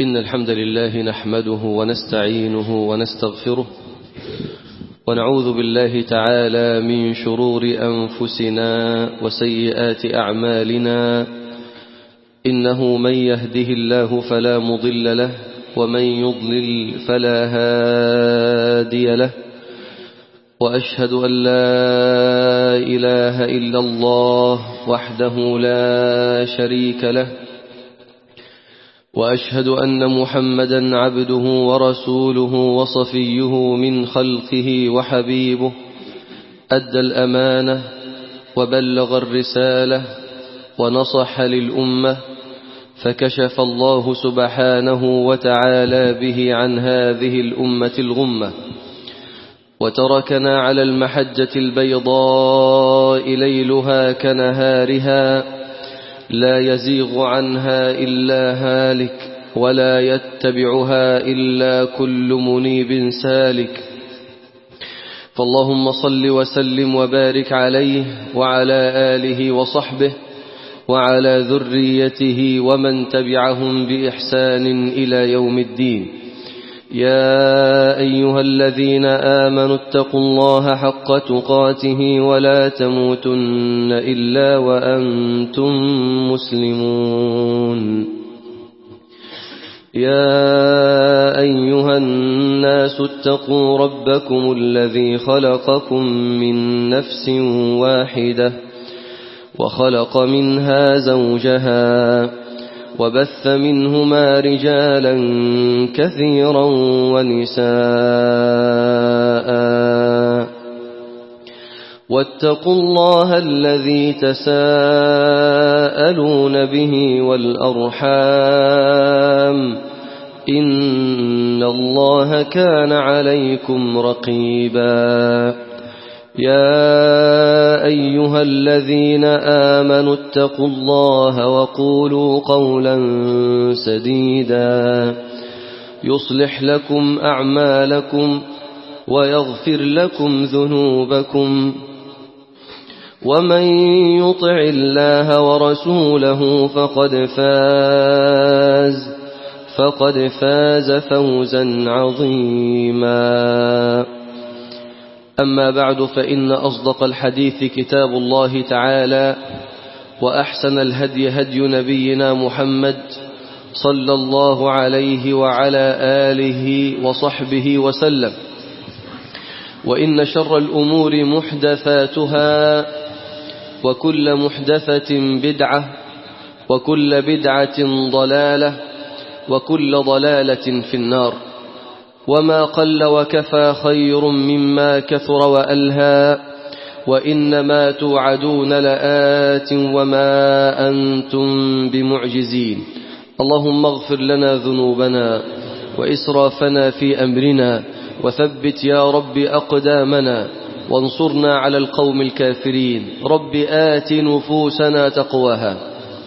إن الحمد لله نحمده ونستعينه ونستغفره ونعوذ بالله تعالى من شرور أنفسنا وسيئات أعمالنا إنه من يهده الله فلا مضل له ومن يضلل فلا هادي له وأشهد أن لا إله إلا الله وحده لا شريك له وأشهد أن محمدا عبده ورسوله وصفيه من خلقه وحبيبه أدى الأمانة وبلغ الرسالة ونصح للأمة فكشف الله سبحانه وتعالى به عن هذه الأمة الغمة وتركنا على المحجة البيضاء ليلها كنهارها لا يزيغ عنها إلا هالك ولا يتبعها إلا كل منيب سالك فاللهم صل وسلم وبارك عليه وعلى آله وصحبه وعلى ذريته ومن تبعهم بإحسان إلى يوم الدين يا أيها الذين آمنوا اتقوا الله حق تقاته ولا تموتن إلا وأنتم مسلمون يا أيها الناس اتقوا ربكم الذي خلقكم من نفس واحدة وخلق منها زوجها وبث منهما رجالا كثيرا ونساء واتقوا الله الذي تساءلون به والأرحام إن الله كان عليكم رقيبا يا أيها الذين آمنوا اتقوا الله وقولوا قولا سديدا يصلح لكم أعمالكم ويغفر لكم ذنوبكم ومن يطع الله ورسوله فقد فاز فقد فاز فوزا عظيما أما بعد فإن أصدق الحديث كتاب الله تعالى وأحسن الهدي هدي نبينا محمد صلى الله عليه وعلى آله وصحبه وسلم وإن شر الأمور محدثاتها وكل محدثة بدعة وكل بدعة ضلالة وكل ضلالة في النار وما قل وكفى خير مما كثر وألهى وإنما توعدون لآت وما أنتم بمعجزين اللهم اغفر لنا ذنوبنا وإسرافنا في أمرنا وثبت يا رب أقدامنا وانصرنا على القوم الكافرين رب آت نفوسنا تقواها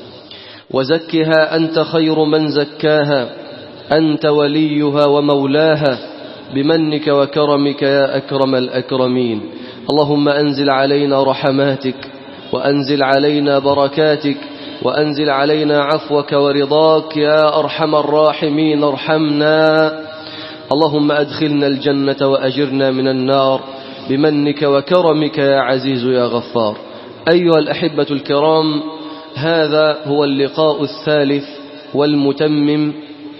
وزكها أنت خير من زكاها أنت وليها ومولاها بمنك وكرمك يا أكرم الأكرمين اللهم أنزل علينا رحماتك وأنزل علينا بركاتك وأنزل علينا عفوك ورضاك يا أرحم الراحمين ارحمنا اللهم أدخلنا الجنة وأجرنا من النار بمنك وكرمك يا عزيز يا غفار أيها الأحبة الكرام هذا هو اللقاء الثالث والمتمم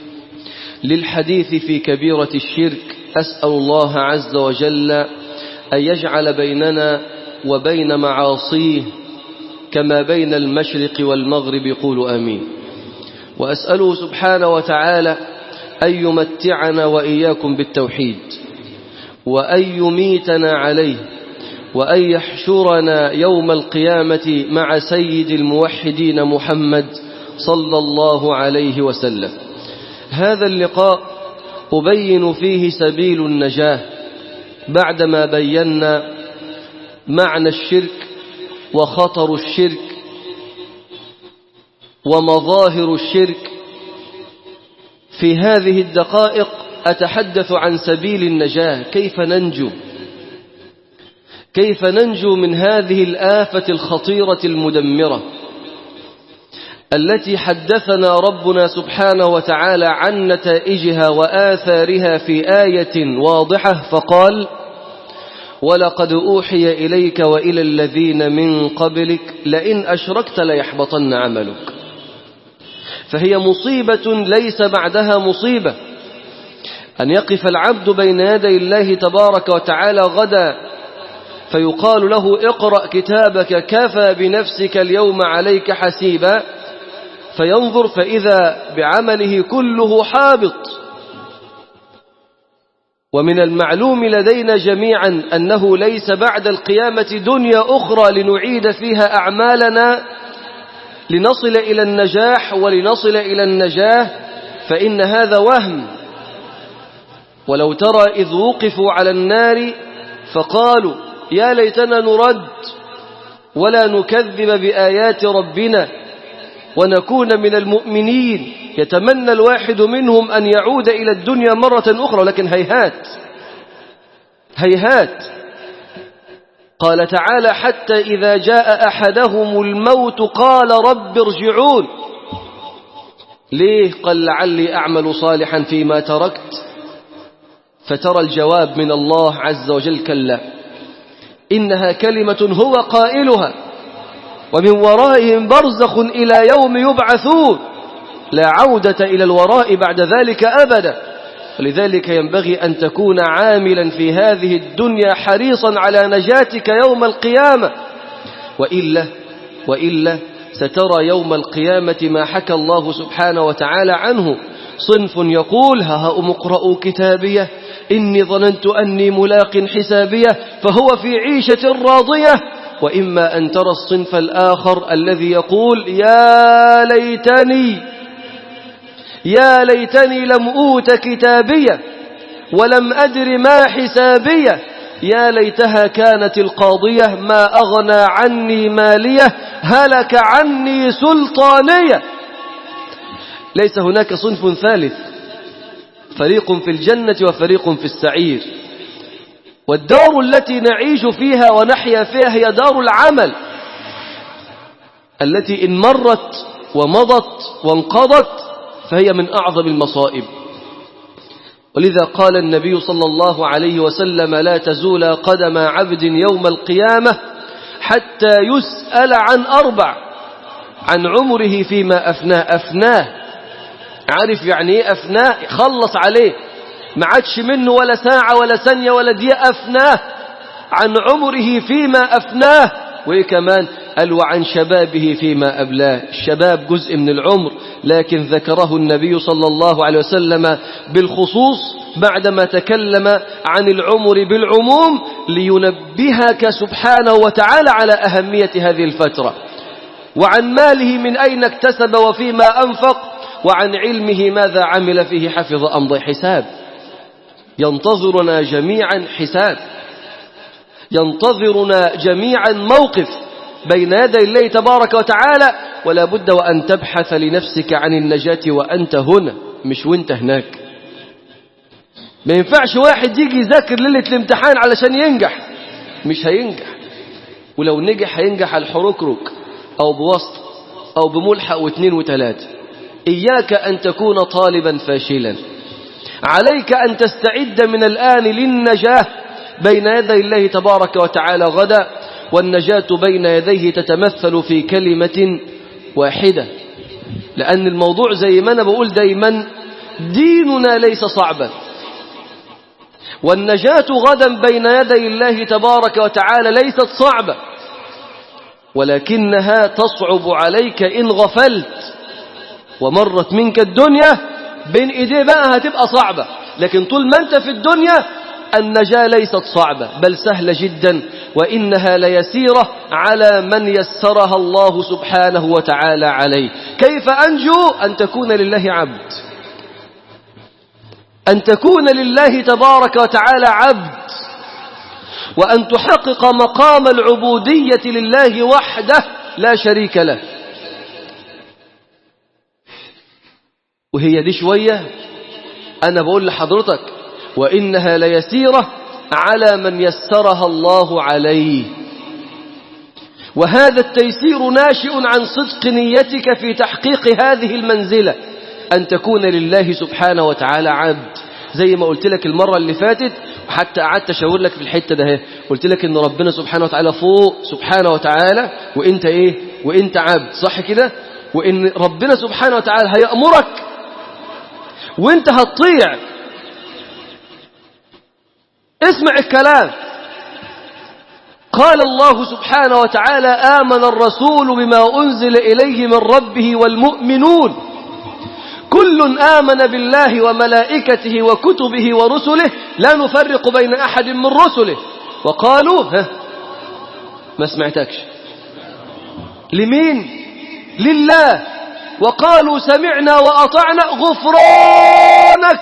للحديث في كبيرة الشرك أسأل الله عز وجل أن يجعل بيننا وبين معاصيه كما بين المشرق والمغرب قولوا آمين وأسأله سبحانه وتعالى أن يمتعنا وإياكم بالتوحيد وأن يميتنا عليه وأن يحشرنا يوم القيامة مع سيد الموحدين محمد صلى الله عليه وسلم هذا اللقاء أبين فيه سبيل النجاة بعدما بينا معنى الشرك وخطر الشرك ومظاهر الشرك في هذه الدقائق أتحدث عن سبيل النجاة كيف ننجو كيف ننجو من هذه الآفة الخطيرة المدمرة التي حدثنا ربنا سبحانه وتعالى عن نتائجها وآثارها في آية واضحة فقال ولقد أوحي إليك وإلى الذين من قبلك لئن أشركت ليحبطن عملك فهي مصيبة ليس بعدها مصيبة أن يقف العبد بين يدي الله تبارك وتعالى غدا فيقال له اقرأ كتابك كفى بنفسك اليوم عليك حسيبا فينظر فإذا بعمله كله حابط ومن المعلوم لدينا جميعا أنه ليس بعد القيامة دنيا أخرى لنعيد فيها أعمالنا لنصل إلى النجاح ولنصل إلى النجاة فإن هذا وهم ولو ترى إذ وقفوا على النار فقالوا يا ليتنا نرد ولا نكذب بآيات ربنا ونكون من المؤمنين يتمنى الواحد منهم أن يعود إلى الدنيا مرة أخرى لكن هيهات هيهات قال تعالى حتى إذا جاء أحدهم الموت قال رب ارجعون ليه قال لعلي أعمل صالحا فيما تركت فترى الجواب من الله عز وجل كلا إنها كلمة هو قائلها ومن ورائهم برزخ إلى يوم يبعثون لا عودة إلى الوراء بعد ذلك أبدا ولذلك ينبغي أن تكون عاملا في هذه الدنيا حريصا على نجاتك يوم القيامة وإلا وإلا سترى يوم القيامة ما حكى الله سبحانه وتعالى عنه صنف يقول ها هؤم اقرأوا كتابيه إني ظننت أني ملاق حسابيه فهو في عيشة راضية وإما أن ترى الصنف الآخر الذي يقول يا ليتني يا ليتني لم أوت كتابية ولم أدر ما حسابية يا ليتها كانت القاضية ما أغنى عني مالية هلك عني سلطانية ليس هناك صنف ثالث فريق في الجنة وفريق في السعير والدار التي نعيش فيها ونحيا فيها هي دار العمل التي إن مرت ومضت وانقضت فهي من أعظم المصائب ولذا قال النبي صلى الله عليه وسلم لا تزول قدم عبد يوم القيامة حتى يسأل عن أربع عن عمره فيما أفناه أفناه عارف يعني ايه أفناه خلص عليه ما عادش منه ولا ساعة ولا ثانية ولا دقيقة أفناه عن عمره فيما أفناه وإيه كمان قال وعن شبابه فيما أبلاه الشباب جزء من العمر لكن ذكره النبي صلى الله عليه وسلم بالخصوص بعدما تكلم عن العمر بالعموم لينبهك سبحانه وتعالى على أهمية هذه الفترة وعن ماله من أين اكتسب وفيما أنفق وعن علمه ماذا عمل فيه حفظ أمضي حساب ينتظرنا جميعا حساب ينتظرنا جميعا موقف بين يدي الله تبارك وتعالى ولا بد وأن تبحث لنفسك عن النجاة وأنت هنا مش وانت هناك ما ينفعش واحد يجي يذاكر ليلة الامتحان علشان ينجح مش هينجح ولو نجح هينجح على الحركرك أو بوسط أو بملحق واثنين وثلاثة إياك أن تكون طالبا فاشلا عليك أن تستعد من الآن للنجاة بين يدي الله تبارك وتعالى غدا والنجاة بين يديه تتمثل في كلمة واحدة لأن الموضوع زي ما أنا بقول دايما ديننا ليس صعبا والنجاة غدا بين يدي الله تبارك وتعالى ليست صعبة ولكنها تصعب عليك إن غفلت ومرت منك الدنيا بين إيديه بقى هتبقى صعبة لكن طول ما أنت في الدنيا النجاة ليست صعبة بل سهلة جدا وإنها ليسيرة على من يسرها الله سبحانه وتعالى عليه كيف أنجو أن تكون لله عبد أن تكون لله تبارك وتعالى عبد وأن تحقق مقام العبودية لله وحده لا شريك له وهي دي شوية أنا بقول لحضرتك وإنها ليسيرة على من يسرها الله عليه وهذا التيسير ناشئ عن صدق نيتك في تحقيق هذه المنزلة أن تكون لله سبحانه وتعالى عبد زي ما قلت لك المرة اللي فاتت وحتى قعدت أشاور لك في الحتة ده اهي قلت لك إن ربنا سبحانه وتعالى فوق سبحانه وتعالى وإنت إيه وإنت عبد صح كده وإن ربنا سبحانه وتعالى هيأمرك وإنت هتطيع اسمع الكلام قال الله سبحانه وتعالى آمن الرسول بما أنزل إليه من ربه والمؤمنون كل آمن بالله وملائكته وكتبه ورسله لا نفرق بين أحد من رسله وقالوا ها ما سمعتكش لمين لله وقالوا سمعنا وأطعنا غفرانك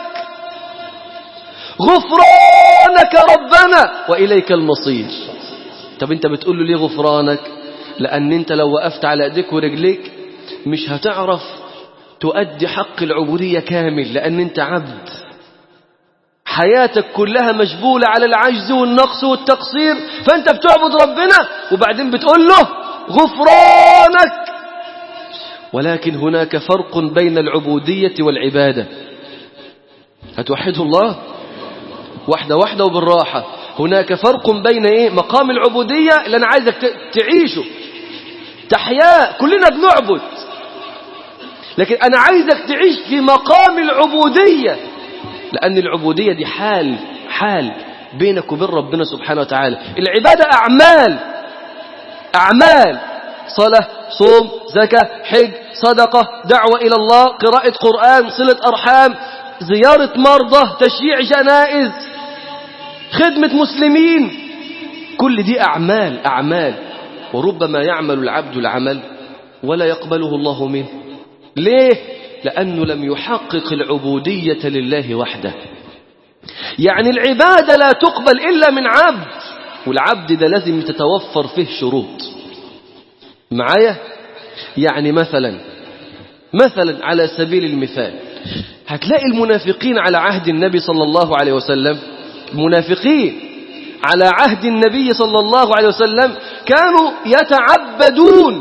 غفرانك ربنا وإليك المصير طب انت بتقول له ليه غفرانك لأن انت لو وقفت على ايديك ورجليك مش هتعرف تؤدي حق العبودية كامل لأن انت عبد حياتك كلها مجبولة على العجز والنقص والتقصير فانت بتعبد ربنا وبعدين بتقول له غفرانك ولكن هناك فرق بين العبودية والعبادة هتوحده الله واحدة واحدة وبالراحة هناك فرق بين ايه مقام العبودية اللي انا عايزك تعيشه تحياه كلنا بنعبد لكن انا عايزك تعيش في مقام العبودية لان العبودية دي حال حال بينك وبين ربنا سبحانه وتعالى العبادة اعمال اعمال صلاة صوم زكاة حج صدقة دعوة إلى الله قراءة قرآن صلة أرحام زيارة مرضى تشييع جنائز خدمة مسلمين كل دي أعمال أعمال وربما يعمل العبد العمل ولا يقبله الله منه ليه؟ لأنه لم يحقق العبودية لله وحده يعني العبادة لا تقبل إلا من عبد والعبد ده لازم تتوفر فيه شروط معايا يعني مثلا مثلا على سبيل المثال هتلاقي المنافقين على عهد النبي صلى الله عليه وسلم المنافقين على عهد النبي صلى الله عليه وسلم كانوا يتعبدون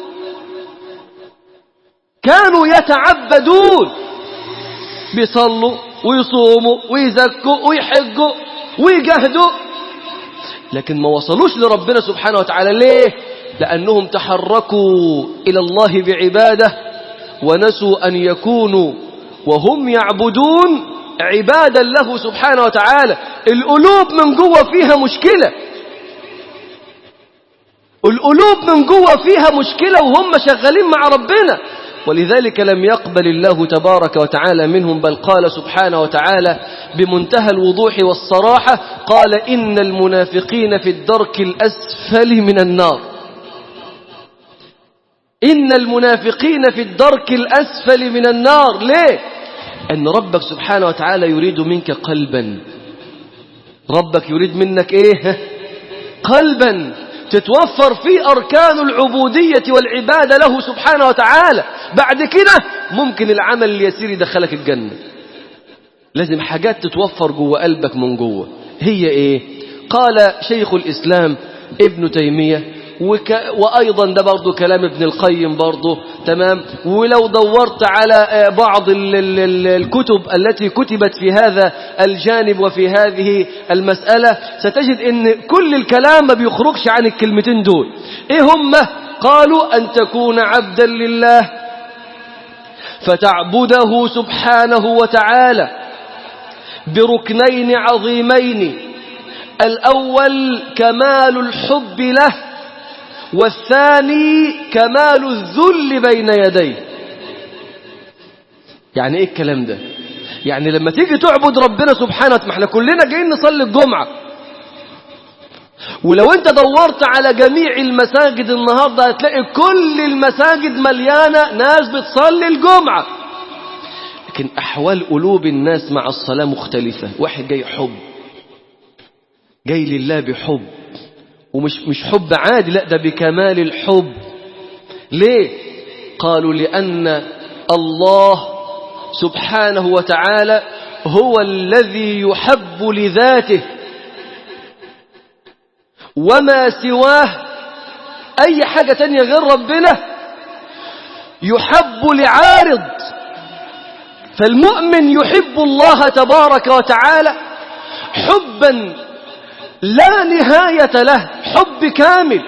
كانوا يتعبدون بيصلوا ويصوموا ويزكوا ويحجوا ويجاهدوا لكن ما وصلوش لربنا سبحانه وتعالى ليه لأنهم تحركوا إلى الله بعبادة ونسوا أن يكونوا وهم يعبدون عبادا له سبحانه وتعالى القلوب من جوه فيها مشكلة القلوب من جوه فيها مشكلة وهم شغالين مع ربنا ولذلك لم يقبل الله تبارك وتعالى منهم بل قال سبحانه وتعالى بمنتهى الوضوح والصراحة قال إن المنافقين في الدرك الأسفل من النار إن المنافقين في الدرك الأسفل من النار ليه؟ أن ربك سبحانه وتعالى يريد منك قلبا ربك يريد منك إيه؟ قلبا تتوفر فيه أركان العبودية والعبادة له سبحانه وتعالى بعد كده ممكن العمل اليسير يدخلك الجنة لازم حاجات تتوفر جوه قلبك من جوه هي إيه؟ قال شيخ الإسلام ابن تيمية وك... وأيضا ده برضو كلام ابن القيم برضو تمام ولو دورت على بعض ال... ال... الكتب التي كتبت في هذا الجانب وفي هذه المسألة ستجد ان كل الكلام ما بيخرجش عن الكلمتين دول ايه هم قالوا أن تكون عبدا لله فتعبده سبحانه وتعالى بركنين عظيمين الأول كمال الحب له والثاني كمال الذل بين يديه يعني ايه الكلام ده يعني لما تيجي تعبد ربنا سبحانه وتعالى احنا كلنا جايين نصلي الجمعة ولو انت دورت على جميع المساجد النهاردة هتلاقي كل المساجد مليانة ناس بتصلي الجمعة لكن أحوال قلوب الناس مع الصلاة مختلفة واحد جاي حب جاي لله بحب ومش مش حب عادي لا ده بكمال الحب ليه قالوا لأن الله سبحانه وتعالى هو الذي يحب لذاته وما سواه أي حاجة تانية غير ربنا يحب لعارض فالمؤمن يحب الله تبارك وتعالى حبا لا نهاية له حب كامل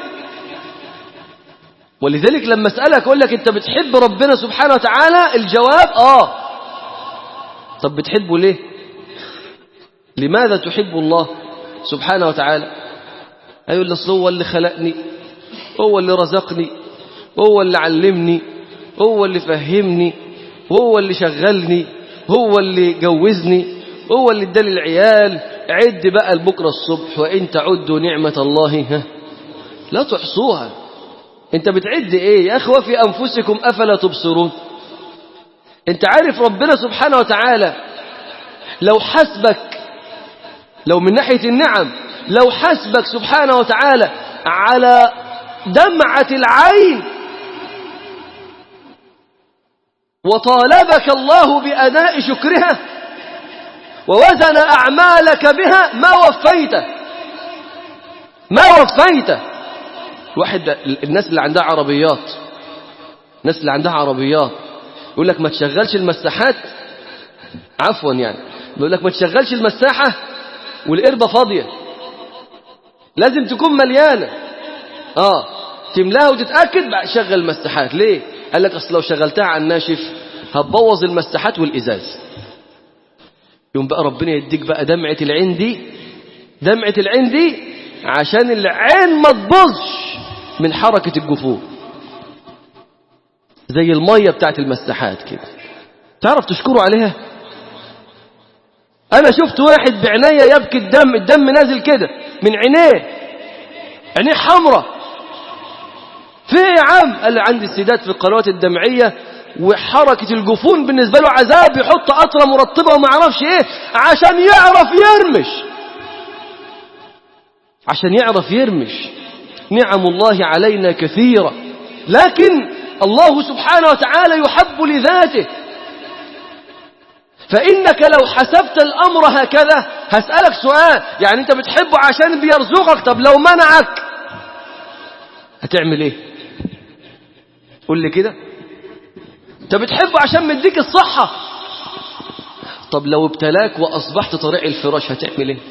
ولذلك لما اسألك أقول لك أنت بتحب ربنا سبحانه وتعالى الجواب آه طب بتحبه ليه لماذا تحب الله سبحانه وتعالى أيقول لي هو اللي خلقني هو اللي رزقني هو اللي علمني هو اللي فهمني هو اللي شغلني هو اللي جوزني هو اللي اداني العيال عد بقى لبكره الصبح وإن تعدوا نعمة الله ها لا تحصوها انت بتعد ايه يا اخوة في انفسكم افلا تبصرون انت عارف ربنا سبحانه وتعالى لو حسبك لو من ناحية النعم لو حسبك سبحانه وتعالى على دمعة العين وطالبك الله بأداء شكرها ووزن أعمالك بها ما وفيته ما وفيته الواحد الناس اللي عندها عربيات الناس اللي عندها عربيات يقول لك ما تشغلش المساحات عفوا يعني يقول لك ما تشغلش المساحة والقربة فاضية لازم تكون مليانة اه تملاها وتتأكد بقى شغل المساحات ليه قال لك اصل لو شغلتها على الناشف هتبوظ المساحات والإزاز يوم بقى ربنا يديك بقى دمعة العين دي دمعة العين دي عشان العين ما تبوظش من حركة الجفون زي المية بتاعت المساحات كده تعرف تشكره عليها أنا شفت واحد بعناية يبكي الدم الدم نازل كده من عينيه عينيه حمرة في يا عم قال لي عندي استداد في القنوات الدمعية وحركة الجفون بالنسبة له عذاب يحط قطرة مرطبة وما يعرفش ايه عشان يعرف يرمش عشان يعرف يرمش نعم الله علينا كثيرة لكن الله سبحانه وتعالى يحب لذاته فإنك لو حسبت الأمر هكذا هسألك سؤال يعني أنت بتحبه عشان بيرزقك طب لو منعك هتعمل ايه قول لي كده انت بتحبه عشان مديك الصحة طب لو ابتلاك وأصبحت طريق الفراش هتعمل ايه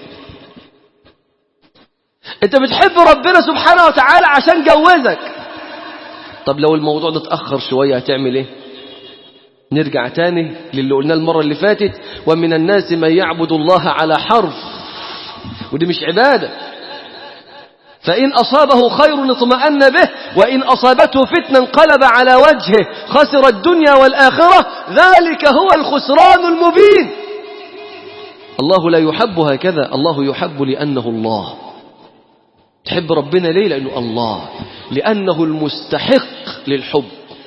انت بتحب ربنا سبحانه وتعالى عشان جوزك طب لو الموضوع ده اتأخر شوية هتعمل ايه نرجع تاني للي قلناه المرة اللي فاتت ومن الناس من يعبد الله على حرف ودي مش عبادة فإن أصابه خير اطمأن به وإن أصابته فتنة انقلب على وجهه خسر الدنيا والآخرة ذلك هو الخسران المبين الله لا يحب هكذا الله يحب لأنه الله تحب ربنا ليه لأنه الله لأنه المستحق للحب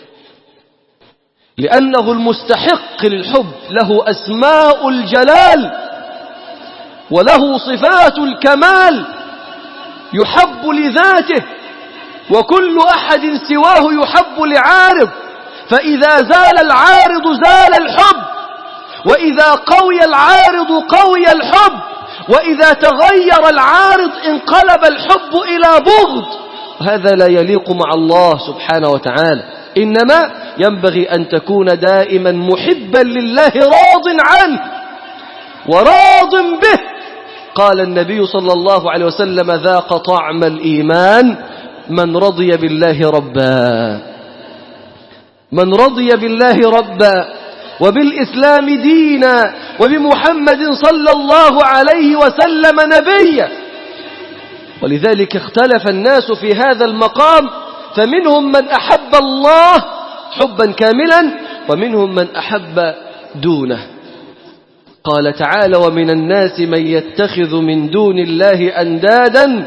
لأنه المستحق للحب له أسماء الجلال وله صفات الكمال يحب لذاته وكل أحد سواه يحب لعارض فإذا زال العارض زال الحب وإذا قوي العارض قوي الحب وإذا تغير العارض انقلب الحب إلى بغض هذا لا يليق مع الله سبحانه وتعالى إنما ينبغي أن تكون دائما محبا لله راض عنه وراض به قال النبي صلى الله عليه وسلم ذاق طعم الإيمان من رضي بالله ربا من رضي بالله ربا وبالإسلام دينا وبمحمد صلى الله عليه وسلم نبيا ولذلك اختلف الناس في هذا المقام فمنهم من أحب الله حبا كاملا ومنهم من أحب دونه قال تعالى ومن الناس من يتخذ من دون الله أندادا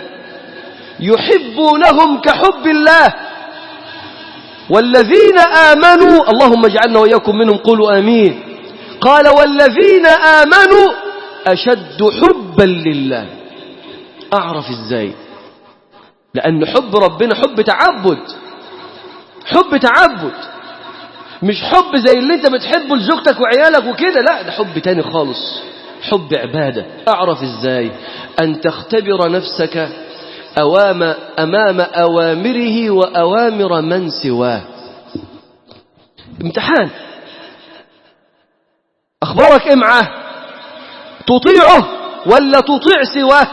يحبونهم كحب الله والذين آمنوا اللهم اجعلنا وإياكم منهم قولوا آمين قال والذين آمنوا أشد حبا لله أعرف إزاي لأن حب ربنا حب تعبد حب تعبد مش حب زي اللي انت بتحبه لزوجتك وعيالك وكده لا ده حب تاني خالص حب عبادة أعرف إزاي أن تختبر نفسك أوام أمام أوامره وأوامر من سواه امتحان أخبارك إيه معاه تطيعه ولا تطيع سواه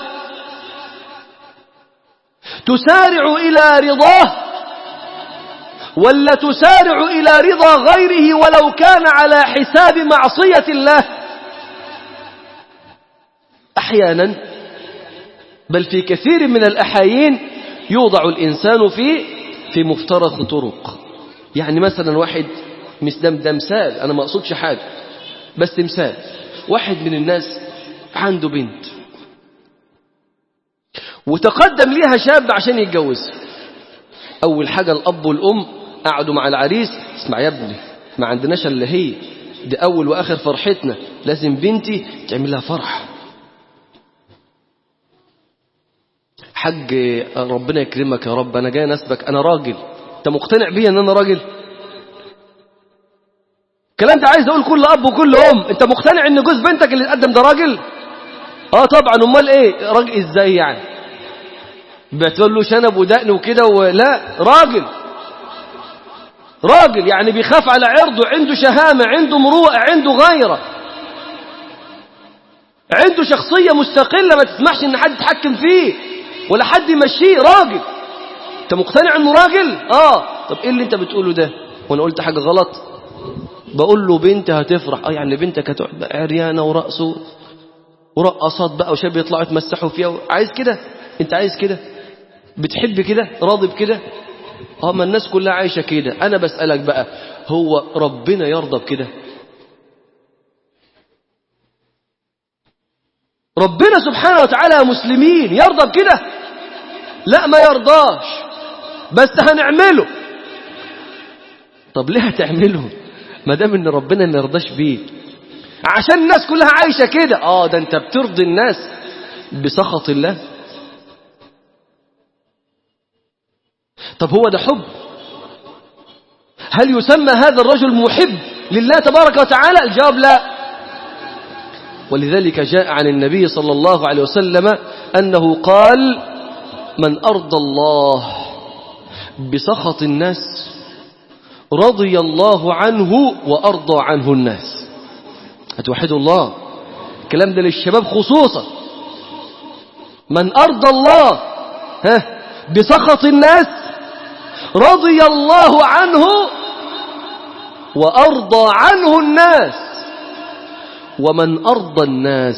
تسارع إلى رضاه ولا تسارع إلى رضا غيره ولو كان على حساب معصية الله أحيانا بل في كثير من الأحايين يوضع الإنسان في في مفترق طرق يعني مثلا واحد مثل ده مثال أنا ما أقصدش حاجة بس مثال واحد من الناس عنده بنت وتقدم ليها شاب عشان يتجوز أول حاجة الأب والأم قعدوا مع العريس اسمع يا ابني ما عندناش إلا هي دي أول وآخر فرحتنا لازم بنتي تعمل لها فرح حج ربنا يكرمك يا رب أنا جاي نسبك أنا راجل أنت مقتنع بيا أن أنا راجل الكلام ده عايز أقول كل أب وكل أم أنت مقتنع أن جوز بنتك اللي تقدم ده راجل آه طبعا أمال إيه راجل إزاي يعني بتقول له شنب ودقن وكده ولا راجل راجل يعني بيخاف على عرضه عنده شهامة عنده مروءة عنده غيرة عنده شخصية مستقلة ما تسمحش ان حد يتحكم فيه ولا حد يمشيه راجل انت مقتنع انه راجل اه طب ايه اللي انت بتقوله ده وانا قلت حاجة غلط بقول له بنت هتفرح اه يعني بنتك هتقعد بقى عريانة ورقص ورقصات بقى وشاب يطلعوا يتمسحوا فيها عايز كده انت عايز كده بتحب كده راضي بكده اه ما الناس كلها عايشة كده انا بسألك بقى هو ربنا يرضى بكده ربنا سبحانه وتعالى مسلمين يرضى بكده لا ما يرضاش بس هنعمله طب ليه هتعمله ما دام ان ربنا ما يرضاش بيه عشان الناس كلها عايشة كده اه ده انت بترضي الناس بسخط الله طب هو ده حب هل يسمى هذا الرجل محب لله تبارك وتعالى الجواب لا ولذلك جاء عن النبي صلى الله عليه وسلم أنه قال من أرضى الله بسخط الناس رضي الله عنه وأرضى عنه الناس هتوحدوا الله الكلام ده للشباب خصوصا من أرضى الله ها بسخط الناس رضي الله عنه وأرضى عنه الناس ومن أرضى الناس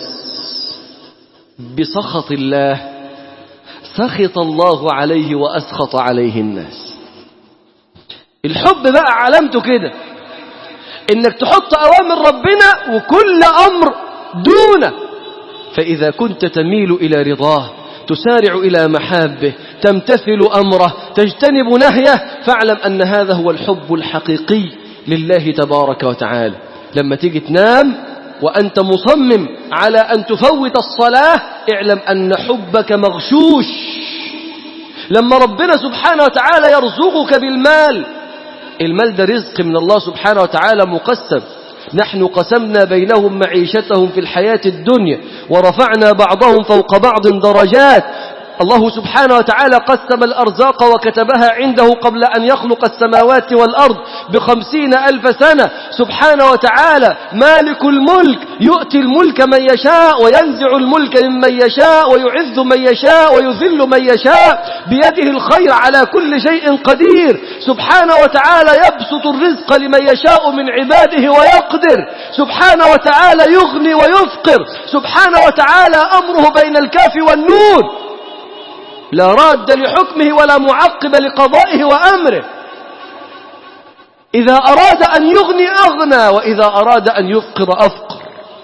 بسخط الله سخط الله عليه وأسخط عليه الناس الحب بقى علامته كده انك تحط اوامر ربنا وكل امر دونه فاذا كنت تميل الى رضاه تسارع الى محابه تمتثل امره تجتنب نهيه فاعلم ان هذا هو الحب الحقيقي لله تبارك وتعالى لما تيجي تنام وانت مصمم على ان تفوت الصلاه اعلم ان حبك مغشوش لما ربنا سبحانه وتعالى يرزقك بالمال المال ده رزق من الله سبحانه وتعالى مقسم نحن قسمنا بينهم معيشتهم في الحياة الدنيا ورفعنا بعضهم فوق بعض درجات الله سبحانه وتعالى قسم الأرزاق وكتبها عنده قبل أن يخلق السماوات والأرض بخمسين ألف سنة سبحانه وتعالى مالك الملك يؤتي الملك من يشاء وينزع الملك ممن يشاء ويعز من يشاء ويذل من يشاء بيده الخير على كل شيء قدير سبحانه وتعالى يبسط الرزق لمن يشاء من عباده ويقدر سبحانه وتعالى يغني ويفقر سبحانه وتعالى أمره بين الكاف والنون لا راد لحكمه ولا معقب لقضائه وأمره إذا أراد أن يغني أغنى وإذا أراد أن يفقر أفقر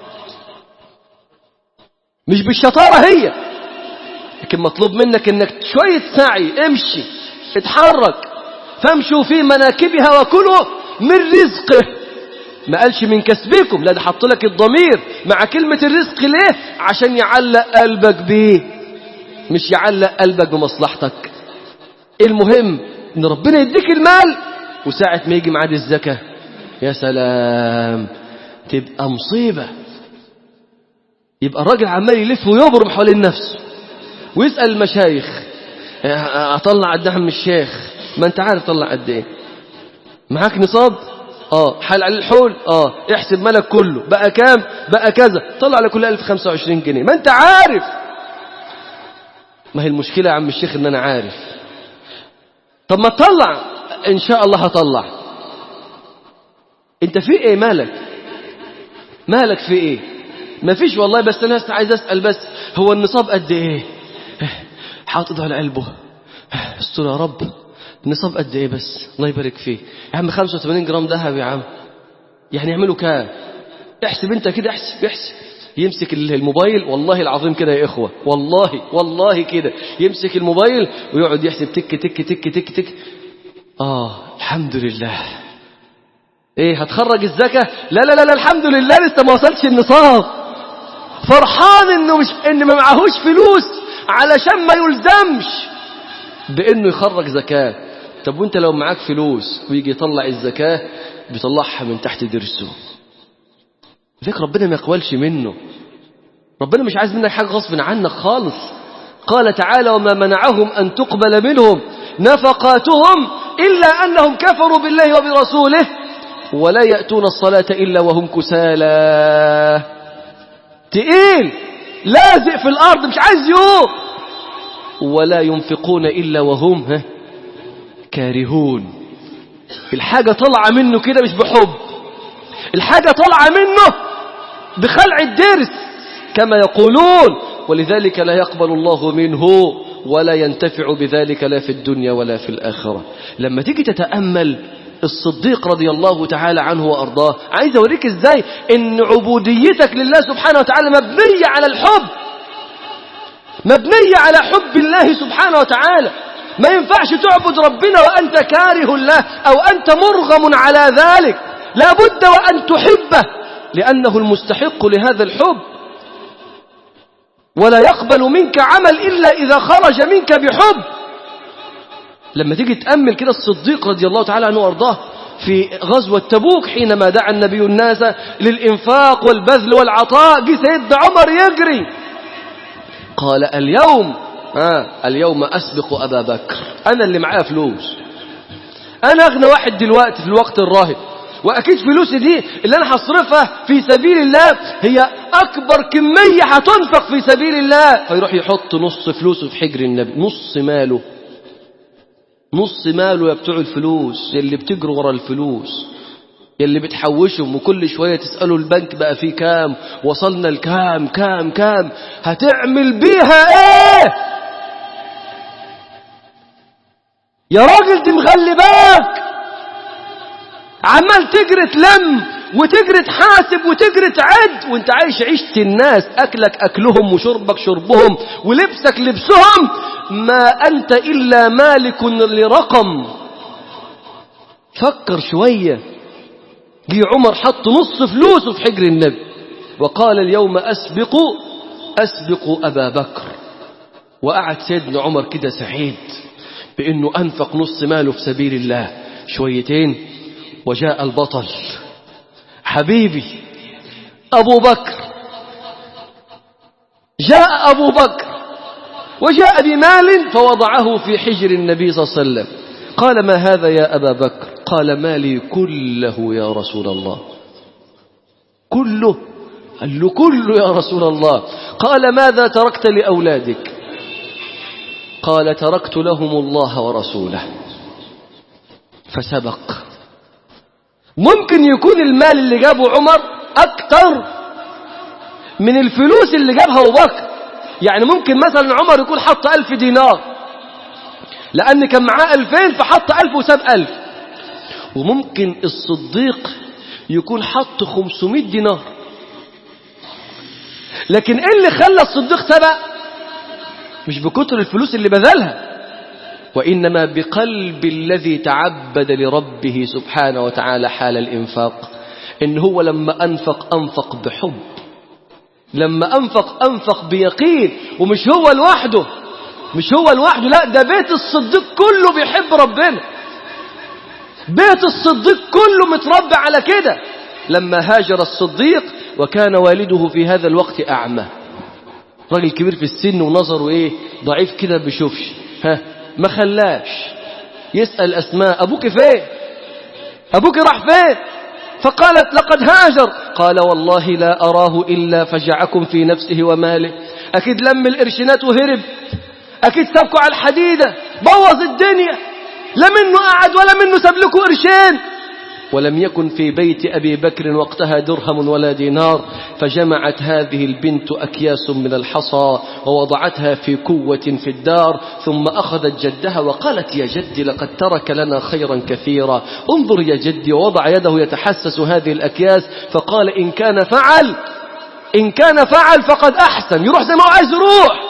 مش بالشطارة هي لكن مطلوب منك انك شوية سعي امشي اتحرك فامشوا في مناكبها وكلوا من رزقه ما قالش من كسبكم لا ده حط لك الضمير مع كلمة الرزق ليه عشان يعلق قلبك بيه مش يعلق قلبك بمصلحتك المهم ان ربنا يديك المال وساعة ما يجي معاد الزكاة يا سلام تبقى مصيبة يبقى الراجل عمال يلف ويبرم حوالين نفسه ويسأل المشايخ اطلع قد عم الشيخ ما انت عارف طلع قد ايه معاك نصاب اه حال على الحول اه احسب مالك كله بقى كام بقى كذا طلع على كل 1025 جنيه ما انت عارف ما هي المشكلة يا عم الشيخ ان انا عارف طب ما تطلع ان شاء الله هطلع انت في ايه مالك مالك في ايه ما فيش والله بس انا عايز اسأل بس هو النصاب قد ايه حاطط على قلبه استر يا رب النصاب قد ايه بس الله يبارك فيه يا عم 85 جرام ذهب يا عم يعني يعملوا كام احسب انت كده احسب احسب يمسك الموبايل والله العظيم كده يا إخوة والله والله كده يمسك الموبايل ويقعد يحسب تك تك تك تك تك آه الحمد لله إيه هتخرج الزكاة لا لا لا, لا الحمد لله لسه ما وصلش النصاب فرحان إنه مش إن ما معهوش فلوس علشان ما يلزمش بإنه يخرج زكاة طب وانت لو معاك فلوس ويجي يطلع الزكاة بيطلعها من تحت درسه ذيك ربنا ما يقبلش منه ربنا مش عايز منك حاجة غصب عنك خالص قال تعالى وما منعهم أن تقبل منهم نفقاتهم إلا أنهم كفروا بالله وبرسوله ولا يأتون الصلاة إلا وهم كسالى تقيل لازق في الأرض مش عايز يوم ولا ينفقون إلا وهم ها كارهون الحاجة طالعة منه كده مش بحب الحاجة طالعة منه بخلع الدرس كما يقولون ولذلك لا يقبل الله منه ولا ينتفع بذلك لا في الدنيا ولا في الآخرة لما تيجي تتأمل الصديق رضي الله تعالى عنه وأرضاه عايز أوريك إزاي إن عبوديتك لله سبحانه وتعالى مبنية على الحب مبنية على حب الله سبحانه وتعالى ما ينفعش تعبد ربنا وأنت كاره الله أو أنت مرغم على ذلك لا بد وأن تحبه لأنه المستحق لهذا الحب ولا يقبل منك عمل إلا إذا خرج منك بحب لما تيجي تأمل كده الصديق رضي الله تعالى عنه وارضاه في غزوة تبوك حينما دعا النبي الناس للإنفاق والبذل والعطاء جه سيدنا عمر يجري قال اليوم آه اليوم أسبق أبا بكر أنا اللي معايا فلوس أنا أغنى واحد دلوقتي في الوقت الراهن وأكيد فلوسي دي اللي أنا هصرفها في سبيل الله هي أكبر كمية هتنفق في سبيل الله فيروح يحط نص فلوسه في حجر النبي نص ماله نص ماله يا بتوع الفلوس اللي بتجروا ورا الفلوس اللي بتحوشهم وكل شوية تسألوا البنك بقى فيه كام وصلنا لكام كام كام هتعمل بيها ايه يا راجل دي مغلباك عمال تجري تلم وتجري تحاسب وتجري تعد وانت عايش عيشة الناس أكلك أكلهم وشربك شربهم ولبسك لبسهم ما أنت إلا مالك لرقم فكر شوية جه عمر حط نص فلوسه في حجر النبي وقال اليوم أسبق أسبق أبا بكر وقعد سيدنا عمر كده سعيد بأنه أنفق نص ماله في سبيل الله شويتين وجاء البطل حبيبي أبو بكر جاء أبو بكر وجاء بمال فوضعه في حجر النبي صلى الله عليه وسلم قال ما هذا يا أبا بكر قال مالي كله يا رسول الله كله قال له كله يا رسول الله قال ماذا تركت لأولادك قال تركت لهم الله ورسوله فسبق ممكن يكون المال اللي جابه عمر أكتر من الفلوس اللي جابها أبو بكر يعني ممكن مثلا عمر يكون حط ألف دينار لأن كان معاه ألفين فحط ألف وساب ألف وممكن الصديق يكون حط خمسمائة دينار لكن ايه اللي خلى الصديق سبق مش بكتر الفلوس اللي بذلها وإنما بقلب الذي تعبد لربه سبحانه وتعالى حال الإنفاق إن هو لما أنفق أنفق بحب لما أنفق أنفق بيقين ومش هو لوحده مش هو لوحده لا ده بيت الصديق كله بيحب ربنا بيت الصديق كله متربى على كده لما هاجر الصديق وكان والده في هذا الوقت أعمى راجل كبير في السن ونظره ايه ضعيف كده بيشوفش ها ما خلاش يسأل أسماء أبوك فين أبوك راح فين فقالت لقد هاجر قال والله لا أراه إلا فجعكم في نفسه وماله أكيد لم الإرشينات وهرب أكيد سابكوا على الحديدة بوظ الدنيا لا منه قعد ولا منه ساب لكم قرشين ولم يكن في بيت أبي بكر وقتها درهم ولا دينار فجمعت هذه البنت أكياس من الحصى ووضعتها في كوة في الدار ثم أخذت جدها وقالت يا جدي لقد ترك لنا خيرا كثيرا انظر يا جدي ووضع يده يتحسس هذه الأكياس فقال إن كان فعل إن كان فعل فقد أحسن يروح زي ما هو عايز يروح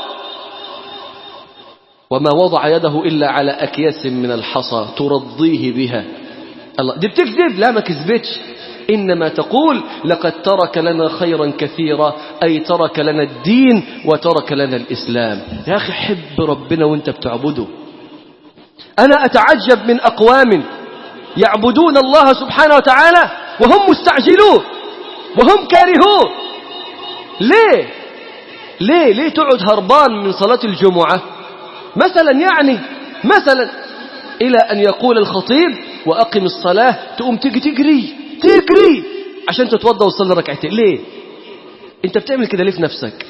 وما وضع يده إلا على أكياس من الحصى ترضيه بها الله دي بتكذب لا ما كذبتش إنما تقول لقد ترك لنا خيرا كثيرا أي ترك لنا الدين وترك لنا الإسلام يا أخي حب ربنا وانت بتعبده أنا أتعجب من أقوام يعبدون الله سبحانه وتعالى وهم مستعجلون وهم كارهون ليه ليه ليه تقعد هربان من صلاة الجمعة مثلا يعني مثلا إلى أن يقول الخطيب وأقم الصلاة تقوم تجي تجري تجري عشان تتوضى وتصلي ركعتين ليه انت بتعمل كده ليه في نفسك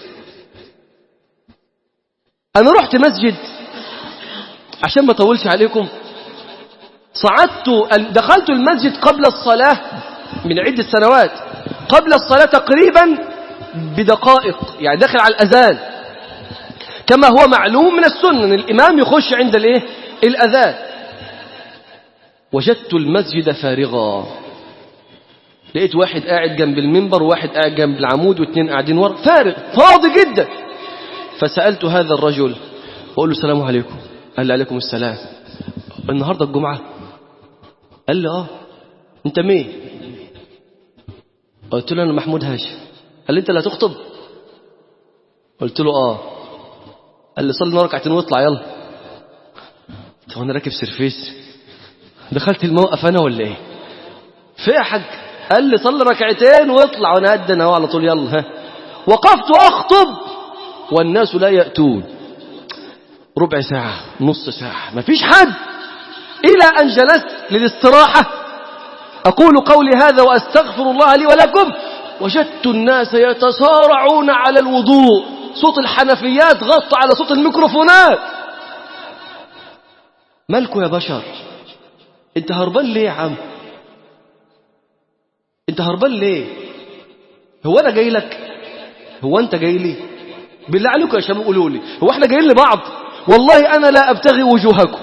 انا رحت مسجد عشان ما اطولش عليكم صعدت دخلت المسجد قبل الصلاة من عدة سنوات قبل الصلاة تقريبا بدقائق يعني داخل على الأذان كما هو معلوم من السنة الإمام يخش عند الايه الأذان وجدت المسجد فارغا لقيت واحد قاعد جنب المنبر وواحد قاعد جنب العمود واثنين قاعدين ورا فارغ فاضي جدا فسألت هذا الرجل بقول له السلام عليكم قال لي عليكم السلام النهاردة الجمعة قال لي اه انت مين قلت له انا محمود هاشم قال لي انت اللي هتخطب قلت له اه قال لي صلي لنا ركعتين واطلع يلا طب انا راكب سرفيس دخلت الموقف انا ولا ايه في يا حاج قال لي صلي ركعتين واطلع وانا قد اهو على طول يلا ها وقفت اخطب والناس لا ياتون ربع ساعه نص ساعه ما فيش حد الى ان جلست للاستراحه اقول قولي هذا واستغفر الله لي ولكم وجدت الناس يتصارعون على الوضوء صوت الحنفيات غطى على صوت الميكروفونات مالكوا يا بشر انت هربان ليه يا عم انت هربان ليه هو انا جاي لك هو انت جاي لي بالله عليكم يا شباب قولوا لي هو احنا جايين لبعض والله انا لا ابتغي وجوهكم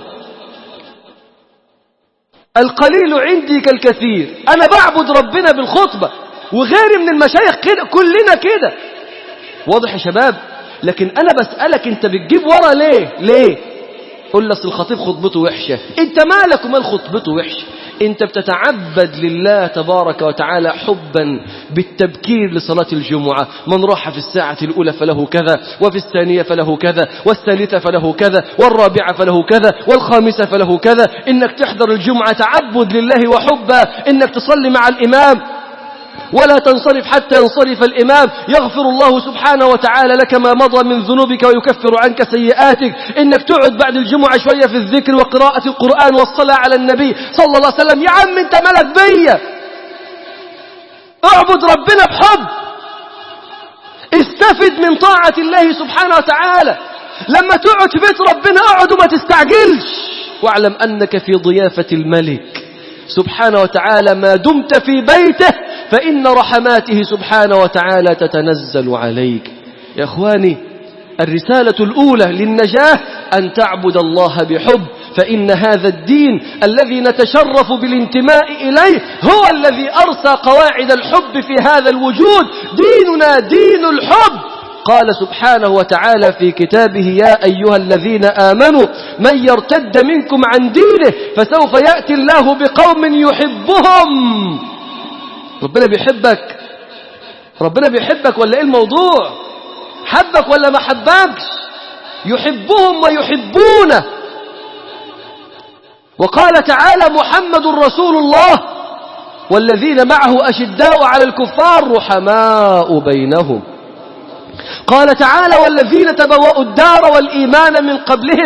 القليل عندي كالكثير انا بعبد ربنا بالخطبه وغيري من المشايخ كده كلنا كده واضح يا شباب لكن انا بسالك انت بتجيب ورا ليه ليه قل لك الخطيب خطبته وحشة انت مالك ومال خطبته وحشة انت بتتعبد لله تبارك وتعالى حبا بالتبكير لصلاة الجمعة من راح في الساعة الأولى فله كذا وفي الثانية فله كذا والثالثة فله كذا والرابعة فله كذا والخامسة فله كذا انك تحضر الجمعة تعبد لله وحبا انك تصلي مع الإمام ولا تنصرف حتى ينصرف الإمام يغفر الله سبحانه وتعالى لك ما مضى من ذنوبك ويكفر عنك سيئاتك إنك تقعد بعد الجمعة شوية في الذكر وقراءة القرآن والصلاة على النبي صلى الله عليه وسلم يا عم انت ملك بيا اعبد ربنا بحب استفد من طاعة الله سبحانه وتعالى لما تقعد في بيت ربنا اقعد وما تستعجلش واعلم أنك في ضيافة الملك سبحانه وتعالى ما دمت في بيته فإن رحماته سبحانه وتعالى تتنزل عليك يا أخواني الرسالة الأولى للنجاة أن تعبد الله بحب فإن هذا الدين الذي نتشرف بالانتماء إليه هو الذي أرسى قواعد الحب في هذا الوجود ديننا دين الحب قال سبحانه وتعالى في كتابه يا أيها الذين آمنوا من يرتد منكم عن دينه فسوف يأتي الله بقوم يحبهم ربنا بيحبك ربنا بيحبك ولا ايه الموضوع حبك ولا ما حبكش يحبهم ويحبونه وقال تعالى محمد رسول الله والذين معه أشداء على الكفار رحماء بينهم قال تعالى والذين تبوأوا الدار والإيمان من قبلهم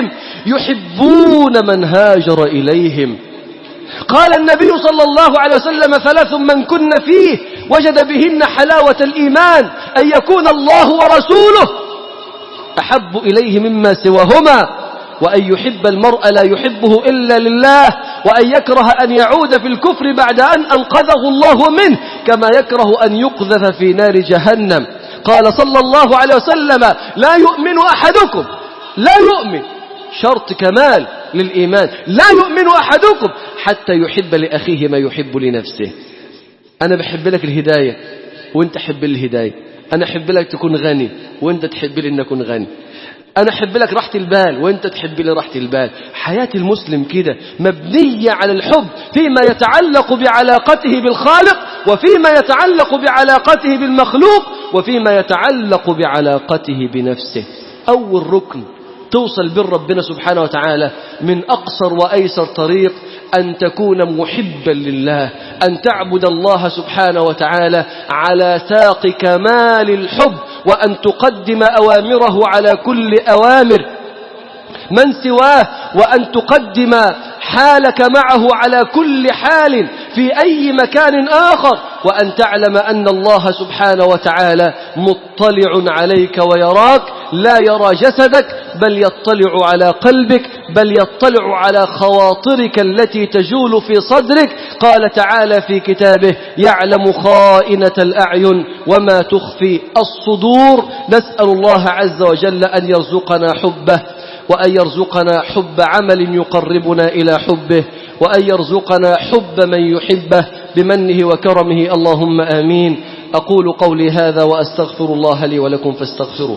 يحبون من هاجر إليهم قال النبي صلى الله عليه وسلم ثلاث من كن فيه وجد بهن حلاوة الإيمان أن يكون الله ورسوله أحب إليه مما سواهما وأن يحب المرء لا يحبه إلا لله وأن يكره أن يعود في الكفر بعد أن أنقذه الله منه كما يكره أن يقذف في نار جهنم قال صلى الله عليه وسلم لا يؤمن أحدكم لا يؤمن شرط كمال للإيمان لا يؤمن أحدكم حتى يحب لأخيه ما يحب لنفسه أنا بحب لك الهداية وانت حب لي الهداية أنا أحب لك تكون غني وانت تحب لي أن أكون غني أنا أحب لك راحة البال وأنت تحب لي راحة البال حياة المسلم كده مبنية على الحب فيما يتعلق بعلاقته بالخالق وفيما يتعلق بعلاقته بالمخلوق وفيما يتعلق بعلاقته بنفسه أول ركن توصل بين ربنا سبحانه وتعالى من أقصر وأيسر طريق أن تكون محبا لله أن تعبد الله سبحانه وتعالى على ساق كمال الحب وأن تقدم أوامره على كل أوامر من سواه وأن تقدم حالك معه على كل حال في أي مكان آخر وأن تعلم أن الله سبحانه وتعالى مطلع عليك ويراك لا يرى جسدك بل يطلع على قلبك بل يطلع على خواطرك التي تجول في صدرك قال تعالى في كتابه يعلم خائنة الأعين وما تخفي الصدور نسأل الله عز وجل أن يرزقنا حبه وأن يرزقنا حب عمل يقربنا إلى حبه وأن يرزقنا حب من يحبه بمنه وكرمه اللهم آمين أقول قولي هذا وأستغفر الله لي ولكم فاستغفروه